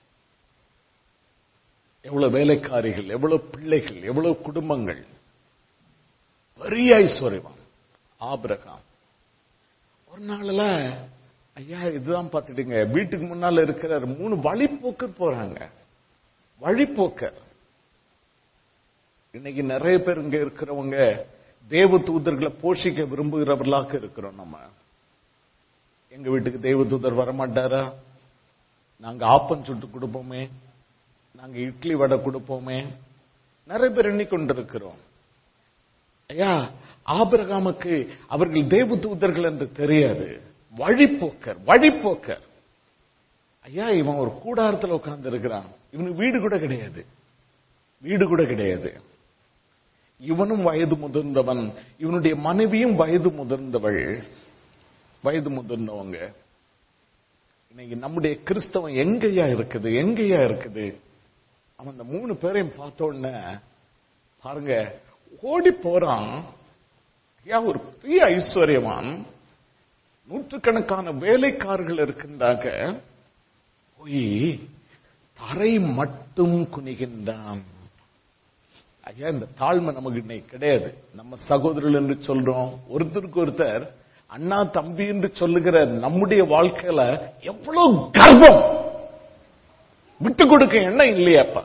A: எவ்வளவு வேலைக்காரிகள் எவ்வளவு பிள்ளைகள் எவ்வளவு குடும்பங்கள் பெரிய ஐஸ்வர்யவான் ஆபிரகாம் ஒரு நாள்ல ஐயா இதுதான் பார்த்துடுங்க வீட்டுக்கு முன்னால இருக்கிற மூணு வழிப்போக்கர் போறாங்க வழிப்போக்கர் இன்னைக்கு நிறைய பேர் இங்க இருக்கிறவங்க தேவ தூதர்களை போஷிக்க விரும்புகிறவர்களாக இருக்கிறோம் நம்ம எங்க வீட்டுக்கு தேவ தூதர் வரமாட்டாரா நாங்க ஆப்பம் சுட்டு கொடுப்போமே நாங்க இட்லி வடை கொடுப்போமே நிறைய பேர் எண்ணிக்கொண்டிருக்கிறோம் ஐயா ஆபிரகாமுக்கு அவர்கள் தேவ தூதர்கள் என்று தெரியாது வழிப்போக்கர் வழிப்போக்கர் ஐயா இவன் ஒரு கூடாரத்தில் உட்கார்ந்து இருக்கிறான் இவனுக்கு வீடு கூட கிடையாது வீடு கூட கிடையாது இவனும் வயது முதிர்ந்தவன் இவனுடைய மனைவியும் வயது முதிர்ந்தவள் வயது முதிர்ந்தவங்க இன்னைக்கு நம்முடைய கிறிஸ்தவம் எங்கேயா இருக்குது எங்கேயா இருக்குது அவன் அந்த மூணு பேரையும் பார்த்த உடனே பாருங்க ஓடி போறான் ஐயா ஒரு பெரிய ஐஸ்வர்யவான் நூற்றுக்கணக்கான வேலைக்காரர்கள் இருக்கின்றாங்க போய் தரை மட்டும் குனிகின்றான் ஐயா இந்த தாழ்மை நமக்கு இன்னைக்கு கிடையாது நம்ம சகோதரர்கள் என்று சொல்றோம் ஒருத்தருக்கு ஒருத்தர் அண்ணா தம்பி என்று சொல்லுகிற நம்முடைய வாழ்க்கையில எவ்வளவு கர்வம் விட்டு கொடுக்க எண்ணம் இல்லையாப்பா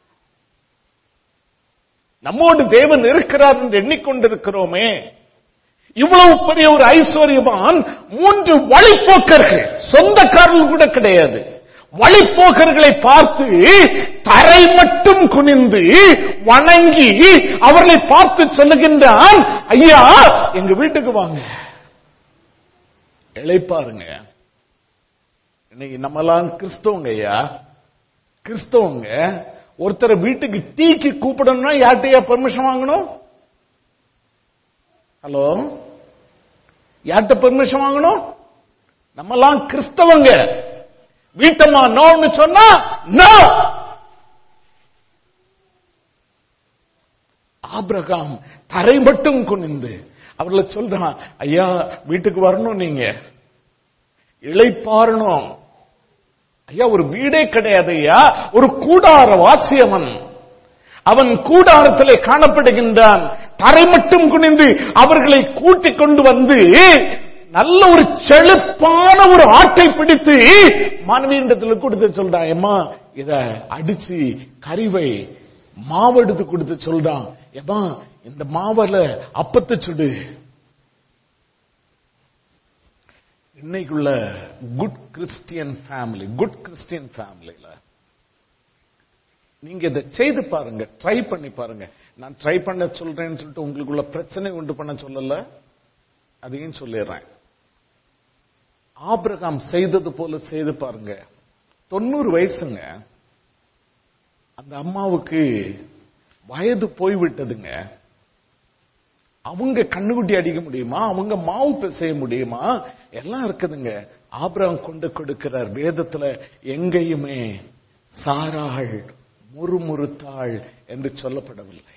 A: நம்மோடு தேவன் இருக்கிறார் என்று எண்ணிக்கொண்டிருக்கிறோமே இவ்வளவு பெரிய ஒரு ஐஸ்வர்யவான் மூன்று வழிப்போக்கர்கள் சொந்தக்காரர்கள் கூட கிடையாது வழிப்போக்கர்களை பார்த்து தரை மட்டும் குனிந்து வணங்கி அவர்களை பார்த்து சொல்லுகின்றான் ஐயா எங்க வீட்டுக்கு வாங்க இழைப்பாருங்க இன்னைக்கு நம்மலாம் கிறிஸ்தவங்க ஐயா கிறிஸ்தவங்க ஒருத்தரை வீட்டுக்கு டீக்கு கூப்பிடணும்னா யார்கிட்டயா பெர்மிஷன் வாங்கணும் ஹலோ யார்கிட்ட பெர்மிஷன் வாங்கணும் நம்மலாம் கிறிஸ்தவங்க வீட்டம்மா நோன்னு சொன்னா நோ ஆபிரகாம் தரை மட்டும் குனிந்து அவர்களை சொல்றான் ஐயா வீட்டுக்கு வரணும் நீங்க இளைப்பாறணும் ஐயா ஒரு வீடே கிடையாது ஐயா ஒரு கூடார வாசியவன் அவன் கூடாரத்திலே காணப்படுகின்றான் தரை மட்டும் குனிந்து அவர்களை கூட்டிக் கொண்டு வந்து நல்ல ஒரு செழுப்பான ஒரு ஆட்டை பிடித்து மனைவியிடத்தில் கொடுத்து சொல்றான் ஏமா இத அடிச்சு கறிவை மாவு எடுத்து கொடுத்து சொல்றான் ஏமா இந்த மாவல அப்பத்தை சுடு இன்னைக்குள்ள good Christian family good Christian ஃபேமிலியில நீங்க இதை செய்து பாருங்க ட்ரை பண்ணி பாருங்க நான் ட்ரை பண்ண சொல்றேன்னு சொல்லிட்டு உங்களுக்குள்ள பிரச்சனை உண்டு பண்ண சொல்லல அதையும் சொல்லிடுறேன் ஆபிரகாம் செய்தது போல செய்து பாருங்க தொண்ணூறு வயசுங்க அந்த அம்மாவுக்கு வயது போய்விட்டதுங்க அவங்க கண்ணுக்குட்டி அடிக்க முடியுமா அவங்க மாவு பிசைய முடியுமா எல்லாம் இருக்குதுங்க ஆபிரகாம் கொண்டு கொடுக்கிறார் வேதத்துல எங்கேயுமே சாராள் முறுமுறுத்தாள் என்று சொல்லப்படவில்லை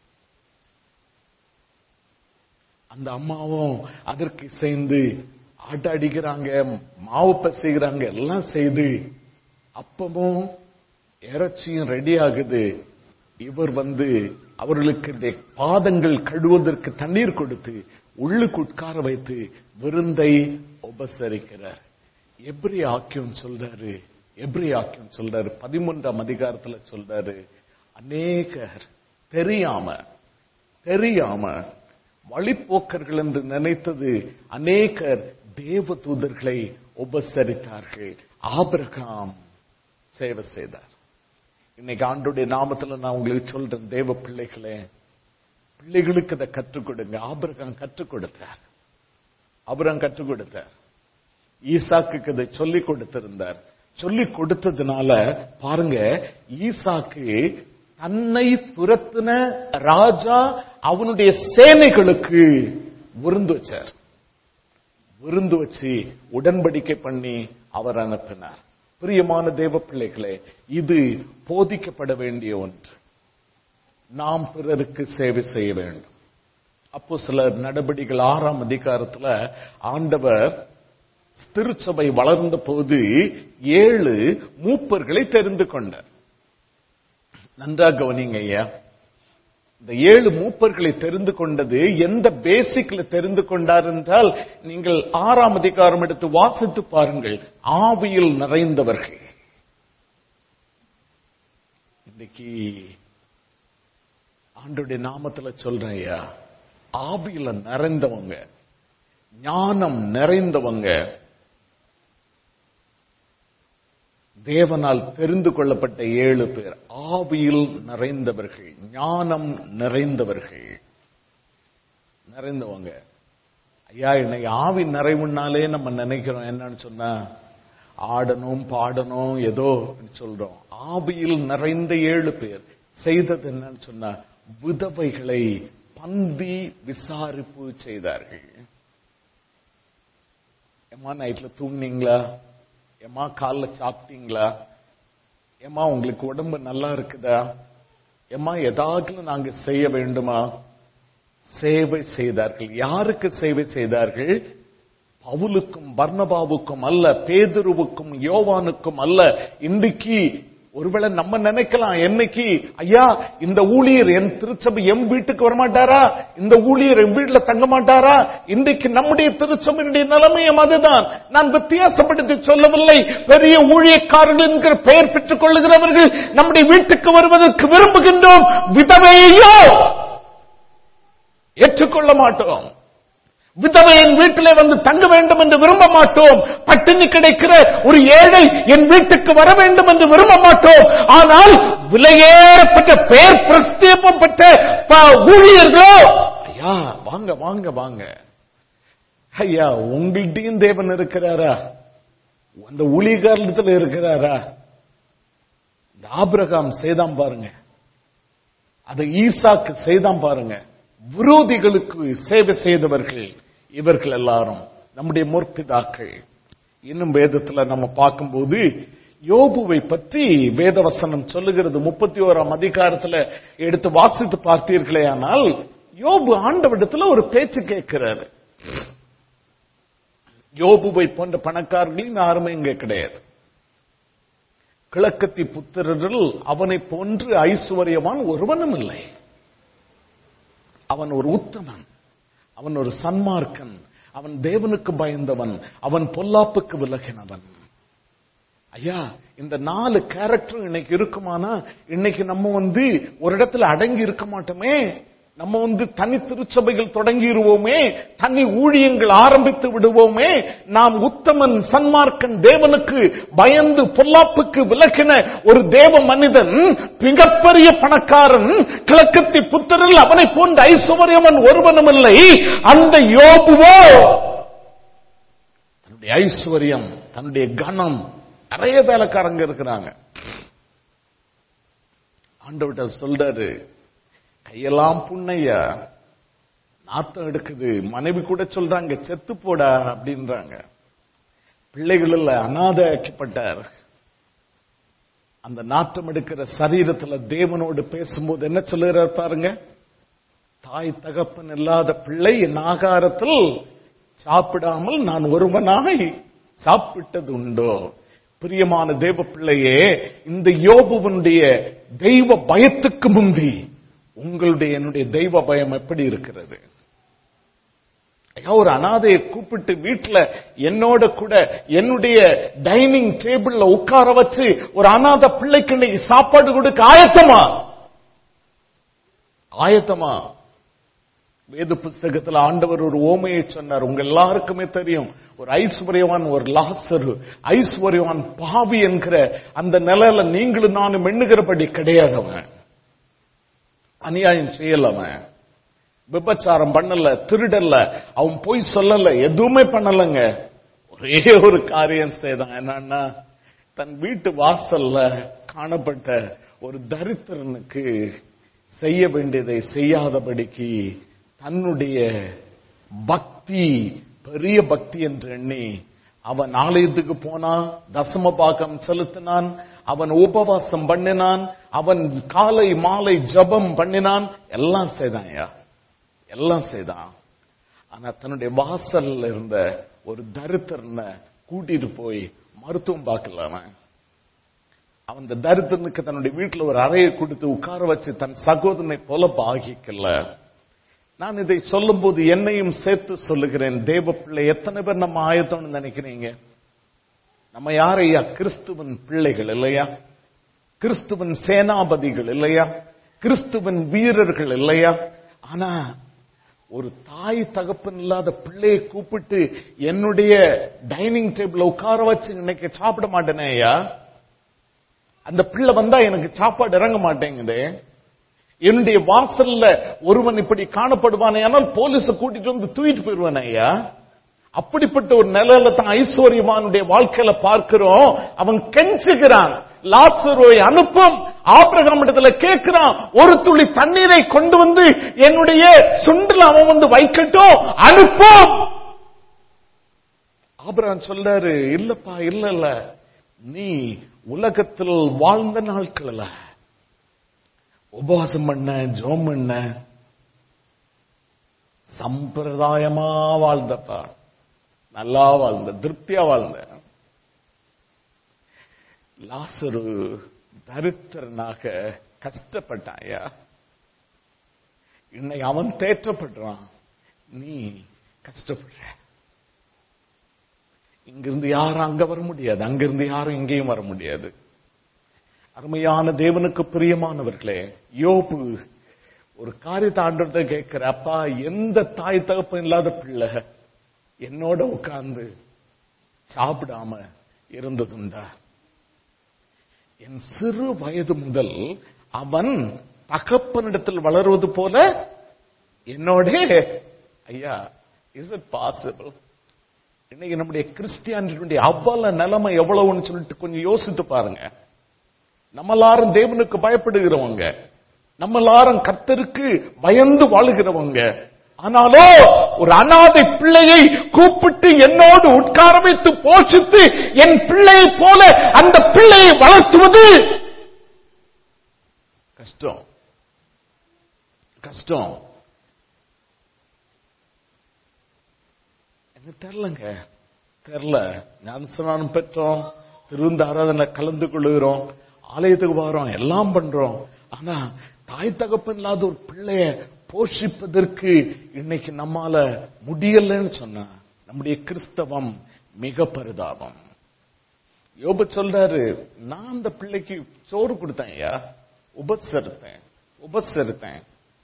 A: அந்த அம்மாவும் அதற்கு சேர்ந்து ஆட்ட அடிக்கிறாங்க மாவு பசைகிறாங்க எல்லாம் செய்து அப்பமும் இறைச்சியும் ரெடி ஆகுது இவர் வந்து அவர்களுக்கு இந்த பாதங்கள் கழுவதற்கு தண்ணீர் கொடுத்து உள்ளுக்கு உட்கார வைத்து விருந்தை உபசரிக்கிறார் எப்ரி ஆக்கியம் சொல்றாரு எப்ரி ஆக்கியம் சொல்றாரு பதிமூன்றாம் அதிகாரத்துல சொல்றாரு அநேகர் தெரியாம தெரியாம வழிப்போக்கர்கள் என்று நினைத்தது அநேகர் தேவ தூதர்களை உபசரித்தார்கள் ஆபிரகாம் சேவை செய்தார் இன்னைக்கு ஆண்டுடைய நாமத்துல நான் உங்களுக்கு சொல்றேன் தேவ பிள்ளைகளே பிள்ளைகளுக்கு அதை கற்றுக் கொடுங்க ஆபிரகாம் கற்றுக் கொடுத்தார் அபுரம் கற்றுக் கொடுத்தார் ஈசாக்கு இதை சொல்லிக் கொடுத்திருந்தார் சொல்லிக் கொடுத்ததுனால பாருங்க ஈசாக்கு தன்னை துரத்தின ராஜா அவனுடைய சேனைகளுக்கு விருந்து வச்சார் விருந்து வச்சு உடன்படிக்கை பண்ணி அவர் அனுப்பினார் பிரியமான தேவ பிள்ளைகளே இது போதிக்கப்பட வேண்டிய ஒன்று நாம் பிறருக்கு சேவை செய்ய வேண்டும் அப்போ சில நடவடிக்கைகள் ஆறாம் அதிகாரத்துல ஆண்டவர் திருச்சபை வளர்ந்த போது ஏழு மூப்பர்களை தெரிந்து கொண்டார் நன்றா கவனிங்க ஐயா இந்த ஏழு மூப்பர்களை தெரிந்து கொண்டது எந்த பேசிக்ல தெரிந்து கொண்டார் என்றால் நீங்கள் ஆறாம் அதிகாரம் எடுத்து வாசித்து பாருங்கள் ஆவியில் நிறைந்தவர்கள் இன்னைக்கு ஆண்டுடைய நாமத்துல சொல்றேன் ஐயா ஆவியில நிறைந்தவங்க ஞானம் நிறைந்தவங்க தேவனால் தெரிந்து கொள்ளப்பட்ட ஏழு பேர் ஆவியில் நிறைந்தவர்கள் ஞானம் நிறைந்தவர்கள் நிறைந்தவங்க ஐயா இன்னைக்கு ஆவி நிறைவுனாலே நம்ம நினைக்கிறோம் என்னன்னு சொன்னா ஆடணும் பாடணும் ஏதோ சொல்றோம் ஆவியில் நிறைந்த ஏழு பேர் செய்தது என்னன்னு சொன்னா விதவைகளை பந்தி விசாரிப்பு செய்தார்கள் எம்மா நைட்ல தூங்குனீங்களா எம்மா காலைல சாப்பிட்டீங்களா ஏமா உங்களுக்கு உடம்பு நல்லா இருக்குதா ஏமா ஏதாவது நாங்க செய்ய வேண்டுமா சேவை செய்தார்கள் யாருக்கு சேவை செய்தார்கள் பவுலுக்கும் பர்ணபாவுக்கும் அல்ல பேதுருவுக்கும் யோவானுக்கும் அல்ல இன்றைக்கு ஒருவேளை நம்ம நினைக்கலாம் என்னைக்கு ஐயா இந்த ஊழியர் என் திருச்சபை எம் வீட்டுக்கு வரமாட்டாரா இந்த ஊழியர் என் வீட்டுல தங்க மாட்டாரா இன்றைக்கு நம்முடைய திருச்சபையினுடைய நிலைமையும் அதுதான் நான் வித்தியாசப்படுத்தி சொல்லவில்லை பெரிய ஊழியக்காரர்கள் என்கிற பெயர் பெற்றுக் கொள்ளுகிறவர்கள் நம்முடைய வீட்டுக்கு வருவதற்கு விரும்புகின்றோம் விதவையோ ஏற்றுக்கொள்ள மாட்டோம் விதவையின் வீட்டிலே வந்து தங்க வேண்டும் என்று விரும்ப மாட்டோம் பட்டினி கிடைக்கிற ஒரு ஏழை என் வீட்டுக்கு வர வேண்டும் என்று விரும்ப மாட்டோம் ஆனால் விலையேறப்பட்ட பெயர் பிரஸ்தேபம் பெற்ற ப- ஊழியர்களோ ஐயா வாங்க வாங்க வாங்க ஐயா உங்கள்கிட்டயும் தேவன் இருக்கிறாரா அந்த ஊழியக்காரத்துல இருக்கிறாரா இந்த ஆபிரகாம் செய்தான் பாருங்க அதை ஈசாக்கு செய்தான் பாருங்க விரோதிகளுக்கு சேவை செய்தவர்கள் இவர்கள் எல்லாரும் நம்முடைய முற்பிதாக்கள் இன்னும் வேதத்துல நம்ம பார்க்கும்போது யோபுவை பற்றி வேதவசனம் சொல்லுகிறது முப்பத்தி ஓராம் அதிகாரத்துல எடுத்து வாசித்து பார்த்தீர்களே ஆனால் யோபு ஆண்டவிடத்துல ஒரு பேச்சு கேட்கிறாரு யோபுவை போன்ற பணக்காரர்களின் யாருமே இங்க கிடையாது கிழக்கத்தி புத்திரரில் அவனை போன்று ஐஸ்வர்யவான் ஒருவனும் இல்லை அவன் ஒரு உத்தமன் அவன் ஒரு சன்மார்க்கன் அவன் தேவனுக்கு பயந்தவன் அவன் பொல்லாப்புக்கு விலகினவன் ஐயா இந்த நாலு கேரக்டர் இன்னைக்கு இருக்குமானா இன்னைக்கு நம்ம வந்து ஒரு இடத்துல அடங்கி இருக்க மாட்டோமே நம்ம வந்து தனி திருச்சபைகள் தொடங்கிடுவோமே தனி ஊழியங்கள் ஆரம்பித்து விடுவோமே நாம் உத்தமன் சன்மார்க்கன் தேவனுக்கு பயந்து பொல்லாப்புக்கு விலக்கின ஒரு தேவ மனிதன் மிகப்பெரிய பணக்காரன் கிழக்கத்தி புத்தரில் அவனை போன்ற ஐஸ்வர்யவன் ஒருவனும் இல்லை அந்த யோபுவோ தன்னுடைய ஐஸ்வர்யம் தன்னுடைய கனம் நிறைய வேலைக்காரங்க இருக்கிறாங்க ஆண்டவர்கிட்ட சொல்றாரு கையெல்லாம் புண்ணையா நாத்தம் எடுக்குது மனைவி கூட சொல்றாங்க செத்து போடா அப்படின்றாங்க பிள்ளைகள் இல்ல அநாத ஆக்கப்பட்டார் அந்த நாட்டம் எடுக்கிற சரீரத்துல தேவனோடு பேசும்போது என்ன சொல்லுகிறார் பாருங்க தாய் தகப்பன் இல்லாத பிள்ளை என் ஆகாரத்தில் சாப்பிடாமல் நான் ஒருவனாய் சாப்பிட்டது உண்டோ பிரியமான தேவ பிள்ளையே இந்த யோபுவனுடைய தெய்வ பயத்துக்கு முந்தி உங்களுடைய என்னுடைய தெய்வ பயம் எப்படி இருக்கிறது ஐயா, ஒரு அனாதையை கூப்பிட்டு வீட்டுல என்னோட கூட என்னுடைய டைனிங் டேபிள்ல உட்கார வச்சு ஒரு அனாதை பிள்ளைக்கு இன்னைக்கு சாப்பாடு கொடுக்க ஆயத்தமா ஆயத்தமா வேத புஸ்தகத்துல ஆண்டவர் ஒரு ஓமையை சொன்னார் உங்க எல்லாருக்குமே தெரியும் ஒரு ஐஸ்வர்யவான் ஒரு லாசரு ஐஸ்வர்யவான் பாவி என்கிற அந்த நிலையில நீங்களும் நானும் எண்ணுகிறபடி கிடையாதவன் அநியாயம் செய்யல அவன் விபச்சாரம் பண்ணல திருடல்ல அவன் போய் சொல்லல எதுவுமே பண்ணலங்க ஒரே ஒரு காரியம் செய்தான் என்னன்னா தன் வீட்டு வாசல்ல காணப்பட்ட ஒரு தரித்திரனுக்கு செய்ய வேண்டியதை செய்யாதபடிக்கு தன்னுடைய பக்தி பெரிய பக்தி என்று எண்ணி அவன் ஆலயத்துக்கு போனான் தசம பாகம் செலுத்தினான் அவன் உபவாசம் பண்ணினான் அவன் காலை மாலை ஜபம் பண்ணினான் எல்லாம் செய்தான் ஐயா எல்லாம் செய்தான் ஆனா தன்னுடைய வாசல்ல இருந்த ஒரு தரித்திரனை கூட்டிட்டு போய் மருத்துவம் பார்க்கல அவன் அவன் அந்த தரித்திரனுக்கு தன்னுடைய வீட்டுல ஒரு அறையை கொடுத்து உட்கார வச்சு தன் சகோதரனை போல பாகிக்கல நான் இதை சொல்லும்போது என்னையும் சேர்த்து சொல்லுகிறேன் தேவ பிள்ளை எத்தனை பேர் நம்ம ஆயத்தம்னு நினைக்கிறீங்க நம்ம யாரையா கிறிஸ்துவன் பிள்ளைகள் இல்லையா கிறிஸ்துவன் சேனாபதிகள் இல்லையா கிறிஸ்துவன் வீரர்கள் இல்லையா ஆனா ஒரு தாய் தகப்பன் இல்லாத பிள்ளையை கூப்பிட்டு என்னுடைய டைனிங் டேபிள் உட்கார வச்சு இன்னைக்கு சாப்பிட மாட்டேனே ஐயா அந்த பிள்ளை வந்தா எனக்கு சாப்பாடு இறங்க மாட்டேங்குது என்னுடைய வாசல்ல ஒருவன் இப்படி காணப்படுவானே ஆனால் போலீஸ கூட்டிட்டு வந்து தூக்கிட்டு போயிருவானே ஐயா அப்படிப்பட்ட ஒரு நிலையில தான் ஐஸ்வர்யமானுடைய வாழ்க்கையில பார்க்கிறோம் அவன் கெஞ்சுகிறான் லாசருவை அனுப்பும் ஆபிரகாம் இடத்துல கேட்கிறான் ஒரு துளி தண்ணீரை கொண்டு வந்து என்னுடைய சுண்டில் அவன் வந்து வைக்கட்டும் அனுப்பும் ஆபிரகாம் சொல்றாரு இல்லப்பா இல்ல இல்ல நீ உலகத்தில் வாழ்ந்த நாட்கள்ல உபவாசம் பண்ண ஜோம் பண்ண சம்பிரதாயமா வாழ்ந்தப்பா நல்லா வாழ்ந்த திருப்தியா வாழ்ந்த லாசரு தரித்திரனாக கஷ்டப்பட்டாயா இன்னை அவன் தேற்றப்படுறான் நீ கஷ்டப்படுற இங்கிருந்து யாரும் அங்க வர முடியாது அங்கிருந்து யாரும் இங்கேயும் வர முடியாது அருமையான தேவனுக்கு பிரியமானவர்களே யோபு ஒரு காரியத்தை ஆண்டத்தை கேட்கிற அப்பா எந்த தாய் தகப்பன் இல்லாத பிள்ளை என்னோட உட்கார்ந்து சாப்பிடாம இருந்ததுண்டா என் சிறு வயது முதல் அவன் தகப்பனிடத்தில் வளருவது போல என்னோட ஐயா இஸ் இட் பாசிபிள் இன்னைக்கு நம்முடைய கிறிஸ்டியானினுடைய அவ்வளவு நிலைமை எவ்வளவுன்னு சொல்லிட்டு கொஞ்சம் யோசித்து பாருங்க நம்ம எல்லாரும் தேவனுக்கு பயப்படுகிறவங்க நம்ம எல்லாரும் கர்த்தருக்கு பயந்து வாழுகிறவங்க ஆனாலோ ஒரு அனாதை பிள்ளையை கூப்பிட்டு என்னோடு உட்கார வைத்து போஷித்து என் பிள்ளையை போல அந்த பிள்ளையை வளர்த்துவது கஷ்டம் கஷ்டம் எனக்கு தெரியலங்க தெரியல ஞானஸ்நானம் பெற்றோம் திருந்த ஆராதனை கலந்து கொள்ளுகிறோம் ஆலயத்துக்கு வரோம் எல்லாம் பண்றோம் ஆனா தாய் தகப்பன் இல்லாத ஒரு பிள்ளைய போஷிப்பதற்கு இன்னைக்கு நம்மால முடியலன்னு சொன்ன நம்முடைய கிறிஸ்தவம் மிக பரிதாபம் யோபு சொல்றாரு நான் அந்த பிள்ளைக்கு சோறு கொடுத்தேன் ஐயா உபசரித்தேன் உபசரித்தேன்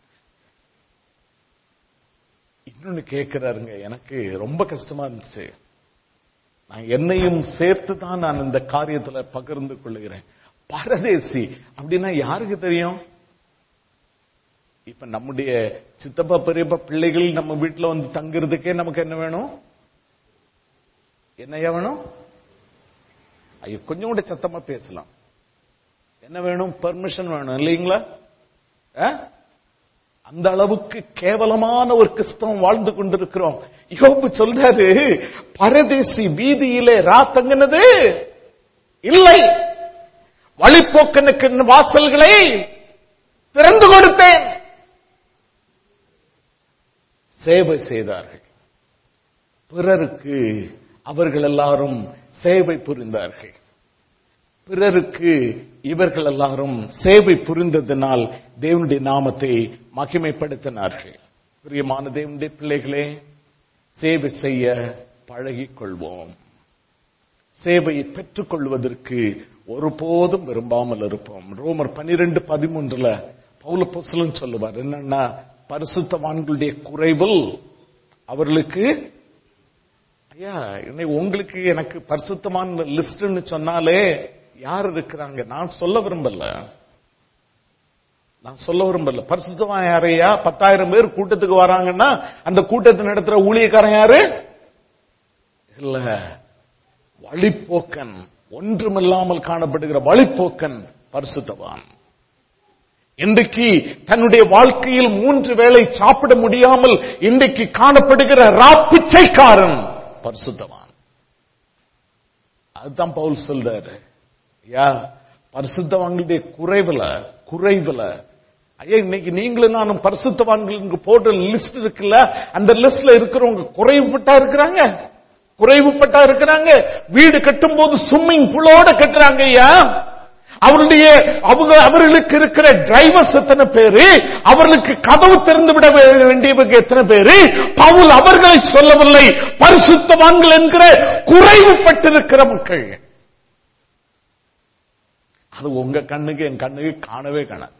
A: இன்னொன்னு கேட்கிறாருங்க எனக்கு ரொம்ப கஷ்டமா இருந்துச்சு நான் என்னையும் சேர்த்து தான் நான் இந்த காரியத்துல பகிர்ந்து கொள்ளுகிறேன் பரதேசி அப்படின்னா யாருக்கு தெரியும் இப்ப நம்முடைய சித்தப்பா பெரியப்பா பிள்ளைகள் நம்ம வீட்டுல வந்து தங்குறதுக்கே நமக்கு என்ன வேணும் என்னையா வேணும் ஐயோ கொஞ்சம் கூட சத்தமா பேசலாம் என்ன வேணும் பெர்மிஷன் வேணும் இல்லைங்களா ஆ? அந்த அளவுக்கு கேவலமான ஒரு கிறிஸ்தவம் வாழ்ந்து கொண்டிருக்கிறோம் யோபு சொல்றாரு பரதேசி வீதியிலே ராத்தங்கினது இல்லை வழிப்போக்கனுக்கு வாசல்களை திறந்து கொடுத்தேன் சேவை செய்தார்கள் பிறருக்கு அவர்கள் எல்லாரும் சேவை புரிந்தார்கள் பிறருக்கு இவர்கள் எல்லாரும் சேவை புரிந்ததனால் தேவனுடைய நாமத்தை மகிமைப்படுத்தினார்கள் பிரியமான தேவனுடைய பிள்ளைகளே சேவை செய்ய பழகிக் கொள்வோம் சேவையை பெற்றுக் கொள்வதற்கு ஒருபோதும் விரும்பாமல் இருப்போம் ரோமர் பனிரெண்டு பதிமூன்றுல பவுல பொசலன் சொல்லுவார் என்னன்னா பரிசுத்தவான்களுடைய குறைவில் அவர்களுக்கு ஐயா இன்னைக்கு உங்களுக்கு எனக்கு பரிசுத்தமான லிஸ்ட்னு சொன்னாலே யார் இருக்கிறாங்க நான் சொல்ல விரும்பல நான் சொல்ல விரும்பல பரிசுத்தவான் யாரையா பத்தாயிரம் பேர் கூட்டத்துக்கு வராங்கன்னா அந்த கூட்டத்தை நடத்துற ஊழியக்காரன் யாரு இல்ல வழிப்போக்கன் ஒன்றுமில்லாமல் காணப்படுகிற வழிப்போக்கன் பரிசுத்தவான் இன்றைக்கு தன்னுடைய வாழ்க்கையில் மூன்று வேளை சாப்பிட முடியாமல் இன்றைக்கு காணப்படுகிற ராப்பிச்சைக்காரன் பரிசுத்தவான் அதுதான் பவுல் சொல்றாரு ஐயா பரிசுத்தவான்களுடைய குறைவுல குறைவுல ஐயா இன்னைக்கு நீங்களும் நானும் பரிசுத்தவான்களுக்கு போடுற லிஸ்ட் இருக்குல்ல அந்த லிஸ்ட்ல இருக்கிறவங்க குறைவுபட்டா இருக்கிறாங்க குறைவுபட்டா இருக்கிறாங்க வீடு கட்டும் போது ஸ்விம்மிங் பூலோட கட்டுறாங்க ஐயா அவருடைய அவங்க அவர்களுக்கு இருக்கிற டிரைவர்ஸ் எத்தனை பேரு அவர்களுக்கு கதவு திறந்து விட வேண்டியவங்க எத்தனை பேரு பவுல் அவர்களை சொல்லவில்லை பரிசுத்தவான்கள் என்கிற குறைவுபட்டிருக்கிற மக்கள் அது உங்க கண்ணுக்கு என் கண்ணுக்கு காணவே காணாது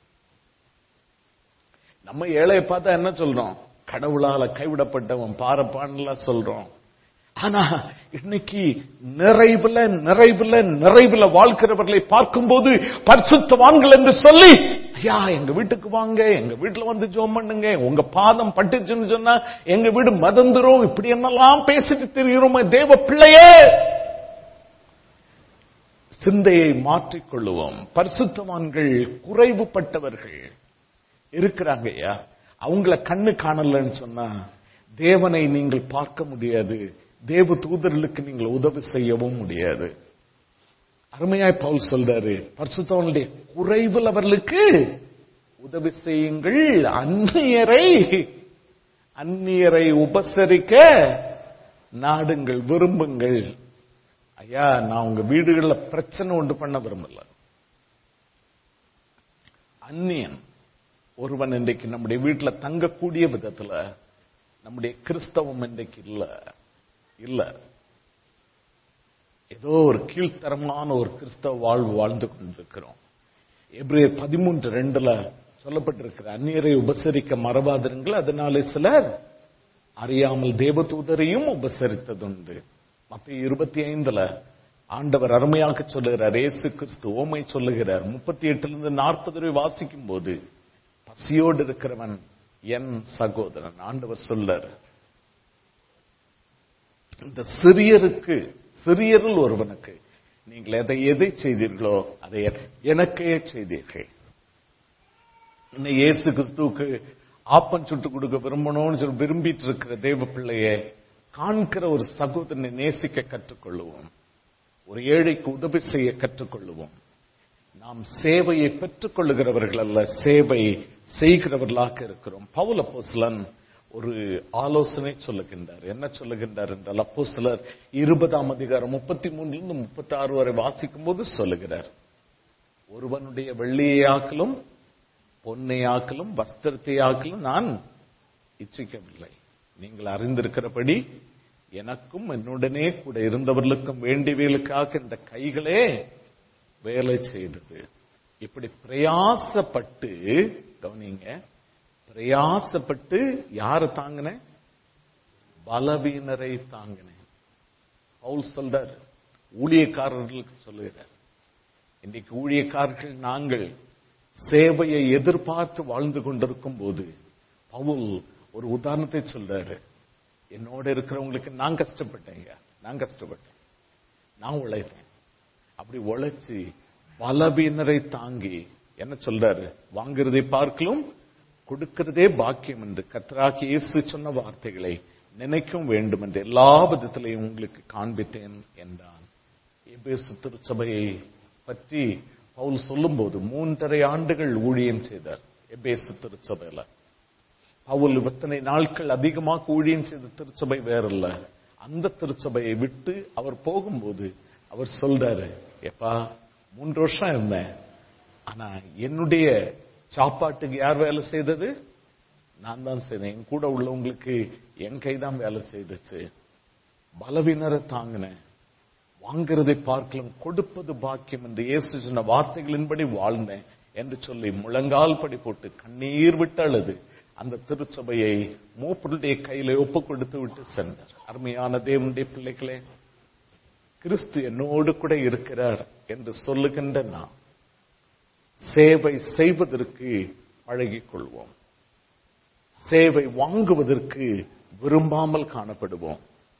A: நம்ம ஏழையை பார்த்தா என்ன சொல்றோம் கடவுளால கைவிடப்பட்டவன் பாரப்பான்லாம் சொல்றோம் ஆனா இன்னைக்கு நிறைவுல நிறைவுல நிறைவுல வாழ்க்கிறவர்களை பார்க்கும்போது பரிசுத்தவான்கள் என்று சொல்லி ஐயா எங்க வீட்டுக்கு வாங்க எங்க வீட்டுல வந்து ஜோம் பண்ணுங்க உங்க பாதம் பட்டுச்சுன்னு சொன்னா எங்க வீடு மதந்துரும் இப்படி என்னெல்லாம் பேசிட்டு தெரிகிறோம் தேவ பிள்ளையே சிந்தையை மாற்றிக்கொள்ளுவோம் பரிசுத்தவான்கள் குறைவுபட்டவர்கள் இருக்கிறாங்க ஐயா அவங்கள கண்ணு காணலன்னு சொன்னா தேவனை நீங்கள் பார்க்க முடியாது தேவ தூதர்களுக்கு நீங்கள் உதவி செய்யவும் முடியாது அருமையாய் பவுல் சொல்றாரு பரிசுத்தவனுடைய குறைவில் அவர்களுக்கு உதவி செய்யுங்கள் அந்நியரை அந்நியரை உபசரிக்க நாடுங்கள் விரும்புங்கள் ஐயா நான் உங்க வீடுகள்ல பிரச்சனை உண்டு பண்ண விரும்பல அந்நியன் ஒருவன் இன்றைக்கு நம்முடைய வீட்டுல தங்கக்கூடிய விதத்துல நம்முடைய கிறிஸ்தவம் இன்றைக்கு இல்ல இல்ல ஏதோ ஒரு கீழ்த்தரமான ஒரு கிறிஸ்தவ வாழ்வு வாழ்ந்து கொண்டிருக்கிறோம் எப்ரேயர் பதிமூன்று ரெண்டுல சொல்லப்பட்டிருக்கிற அந்நியரை உபசரிக்க மறவாதிருங்கள் அதனாலே சிலர் அறியாமல் தேவதூதரையும் உபசரித்ததுண்டு மத்திய இருபத்தி ஐந்துல ஆண்டவர் அருமையாக சொல்லுகிறார் இயேசு கிறிஸ்து ஓமை சொல்லுகிறார் முப்பத்தி எட்டுல இருந்து நாற்பது வரை வாசிக்கும் போது பசியோடு இருக்கிறவன் என் சகோதரன் ஆண்டவர் சொல்லார் இந்த சிறியருக்கு சிறியரில் ஒருவனுக்கு நீங்கள் எதை எதை செய்தீர்களோ அதை எனக்கே செய்தீர்கள் இன்னும் இயேசு கிறிஸ்துவுக்கு ஆப்பம் சுட்டு கொடுக்க விரும்பணும்னு சொல்லி விரும்பிட்டு இருக்கிற தேவ பிள்ளைய காண்கிற ஒரு சகோதரனை நேசிக்க கற்றுக்கொள்ளுவோம் ஒரு ஏழைக்கு உதவி செய்ய கற்றுக்கொள்ளுவோம் நாம் சேவையை பெற்றுக் கொள்ளுகிறவர்கள் அல்ல சேவை செய்கிறவர்களாக இருக்கிறோம் பவுல் அப்போஸ்லன் ஒரு ஆலோசனை சொல்லுகின்றார் என்ன சொல்லுகின்றார் என்றால் அப்போ சிலர் இருபதாம் அதிகாரம் முப்பத்தி மூன்றிலிருந்து முப்பத்தி ஆறு வரை வாசிக்கும் போது சொல்லுகிறார் ஒருவனுடைய வெள்ளியாக்கலும் பொன்னையாக்கலும் வஸ்திரத்தையாக்கலும் நான் இச்சிக்கவில்லை நீங்கள் அறிந்திருக்கிறபடி எனக்கும் என்னுடனே கூட இருந்தவர்களுக்கும் வேண்டியவர்களுக்காக இந்த கைகளே வேலை செய்தது இப்படி பிரயாசப்பட்டு கவனிங்க பிரயாசப்பட்டு யாரை தாங்கின பலவீனரை தாங்கின பவுல் சொல்றார் ஊழியக்காரர்களுக்கு சொல்லுகிறார் இன்றைக்கு ஊழியக்காரர்கள் நாங்கள் சேவையை எதிர்பார்த்து வாழ்ந்து கொண்டிருக்கும் போது பவுல் ஒரு உதாரணத்தை சொல்றாரு என்னோட இருக்கிறவங்களுக்கு நான் கஷ்டப்பட்டேங்க நான் கஷ்டப்பட்டேன் நான் உழைத்தேன் அப்படி உழைச்சு பலவீனரை தாங்கி என்ன சொல்றாரு வாங்குறதை பார்க்கலும் கொடுக்கிறதே பாக்கியம் என்று கத்தராக்கி இயேசு சொன்ன வார்த்தைகளை நினைக்கும் வேண்டும் என்று எல்லா விதத்திலையும் உங்களுக்கு காண்பித்தேன் என்றான் எபேசு திருச்சபையை பற்றி பவுல் சொல்லும்போது மூன்றரை ஆண்டுகள் ஊழியம் செய்தார் எபேசு திருச்சபையில பவுல் இத்தனை நாட்கள் அதிகமாக ஊழியம் செய்த திருச்சபை வேறல்ல அந்த திருச்சபையை விட்டு அவர் போகும்போது அவர் சொல்றாரு எப்பா மூன்று வருஷம் இருந்தேன் ஆனா என்னுடைய சாப்பாட்டுக்கு யார் வேலை செய்தது நான் தான் செய்தேன் என் கூட உள்ளவங்களுக்கு என் கைதான் வேலை செய்துச்சு பலவீனரை தாங்கினேன் வாங்கிறதை பார்க்கலாம் கொடுப்பது பாக்கியம் என்று இயேசு சொன்ன வார்த்தைகளின்படி வாழ்ந்தேன் என்று சொல்லி முழங்கால் படி போட்டு கண்ணீர் விட்டு அழுது அந்த திருச்சபையை மூப்பருடைய கையில ஒப்பு கொடுத்து விட்டு சென்றார் அருமையான தேவனுடைய பிள்ளைகளே கிறிஸ்து என்னோடு கூட இருக்கிறார் என்று சொல்லுகின்ற நாம் சேவை செய்வதற்கு பழகிக் கொள்வோம் சேவை வாங்குவதற்கு விரும்பாமல் காணப்படுவோம்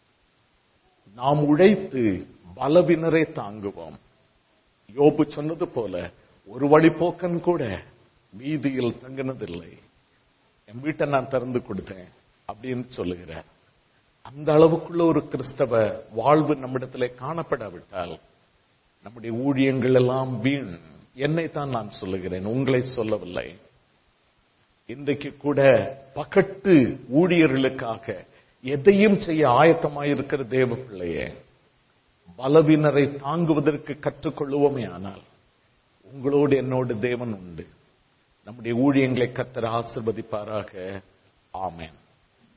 A: நாம் உழைத்து பலவினரை தாங்குவோம் யோபு சொன்னது போல ஒரு வழிபோக்கன் கூட வீதியில் தங்கினதில்லை என் வீட்டை நான் திறந்து கொடுத்தேன் அப்படின்னு சொல்லுகிறார் அந்த அளவுக்குள்ள ஒரு கிறிஸ்தவ வாழ்வு நம்மிடத்திலே காணப்படாவிட்டால் நம்முடைய ஊழியங்கள் எல்லாம் வீண் என்னைத்தான் நான் சொல்லுகிறேன் உங்களை சொல்லவில்லை இன்றைக்கு கூட பகட்டு ஊழியர்களுக்காக எதையும் செய்ய ஆயத்தமாயிருக்கிற தேவ பிள்ளையே பலவீனரை தாங்குவதற்கு கற்றுக்கொள்ளுவோமே ஆனால் உங்களோடு என்னோடு தேவன் உண்டு நம்முடைய ஊழியங்களை கத்தர் ஆசிர்வதிப்பாராக ஆமேன்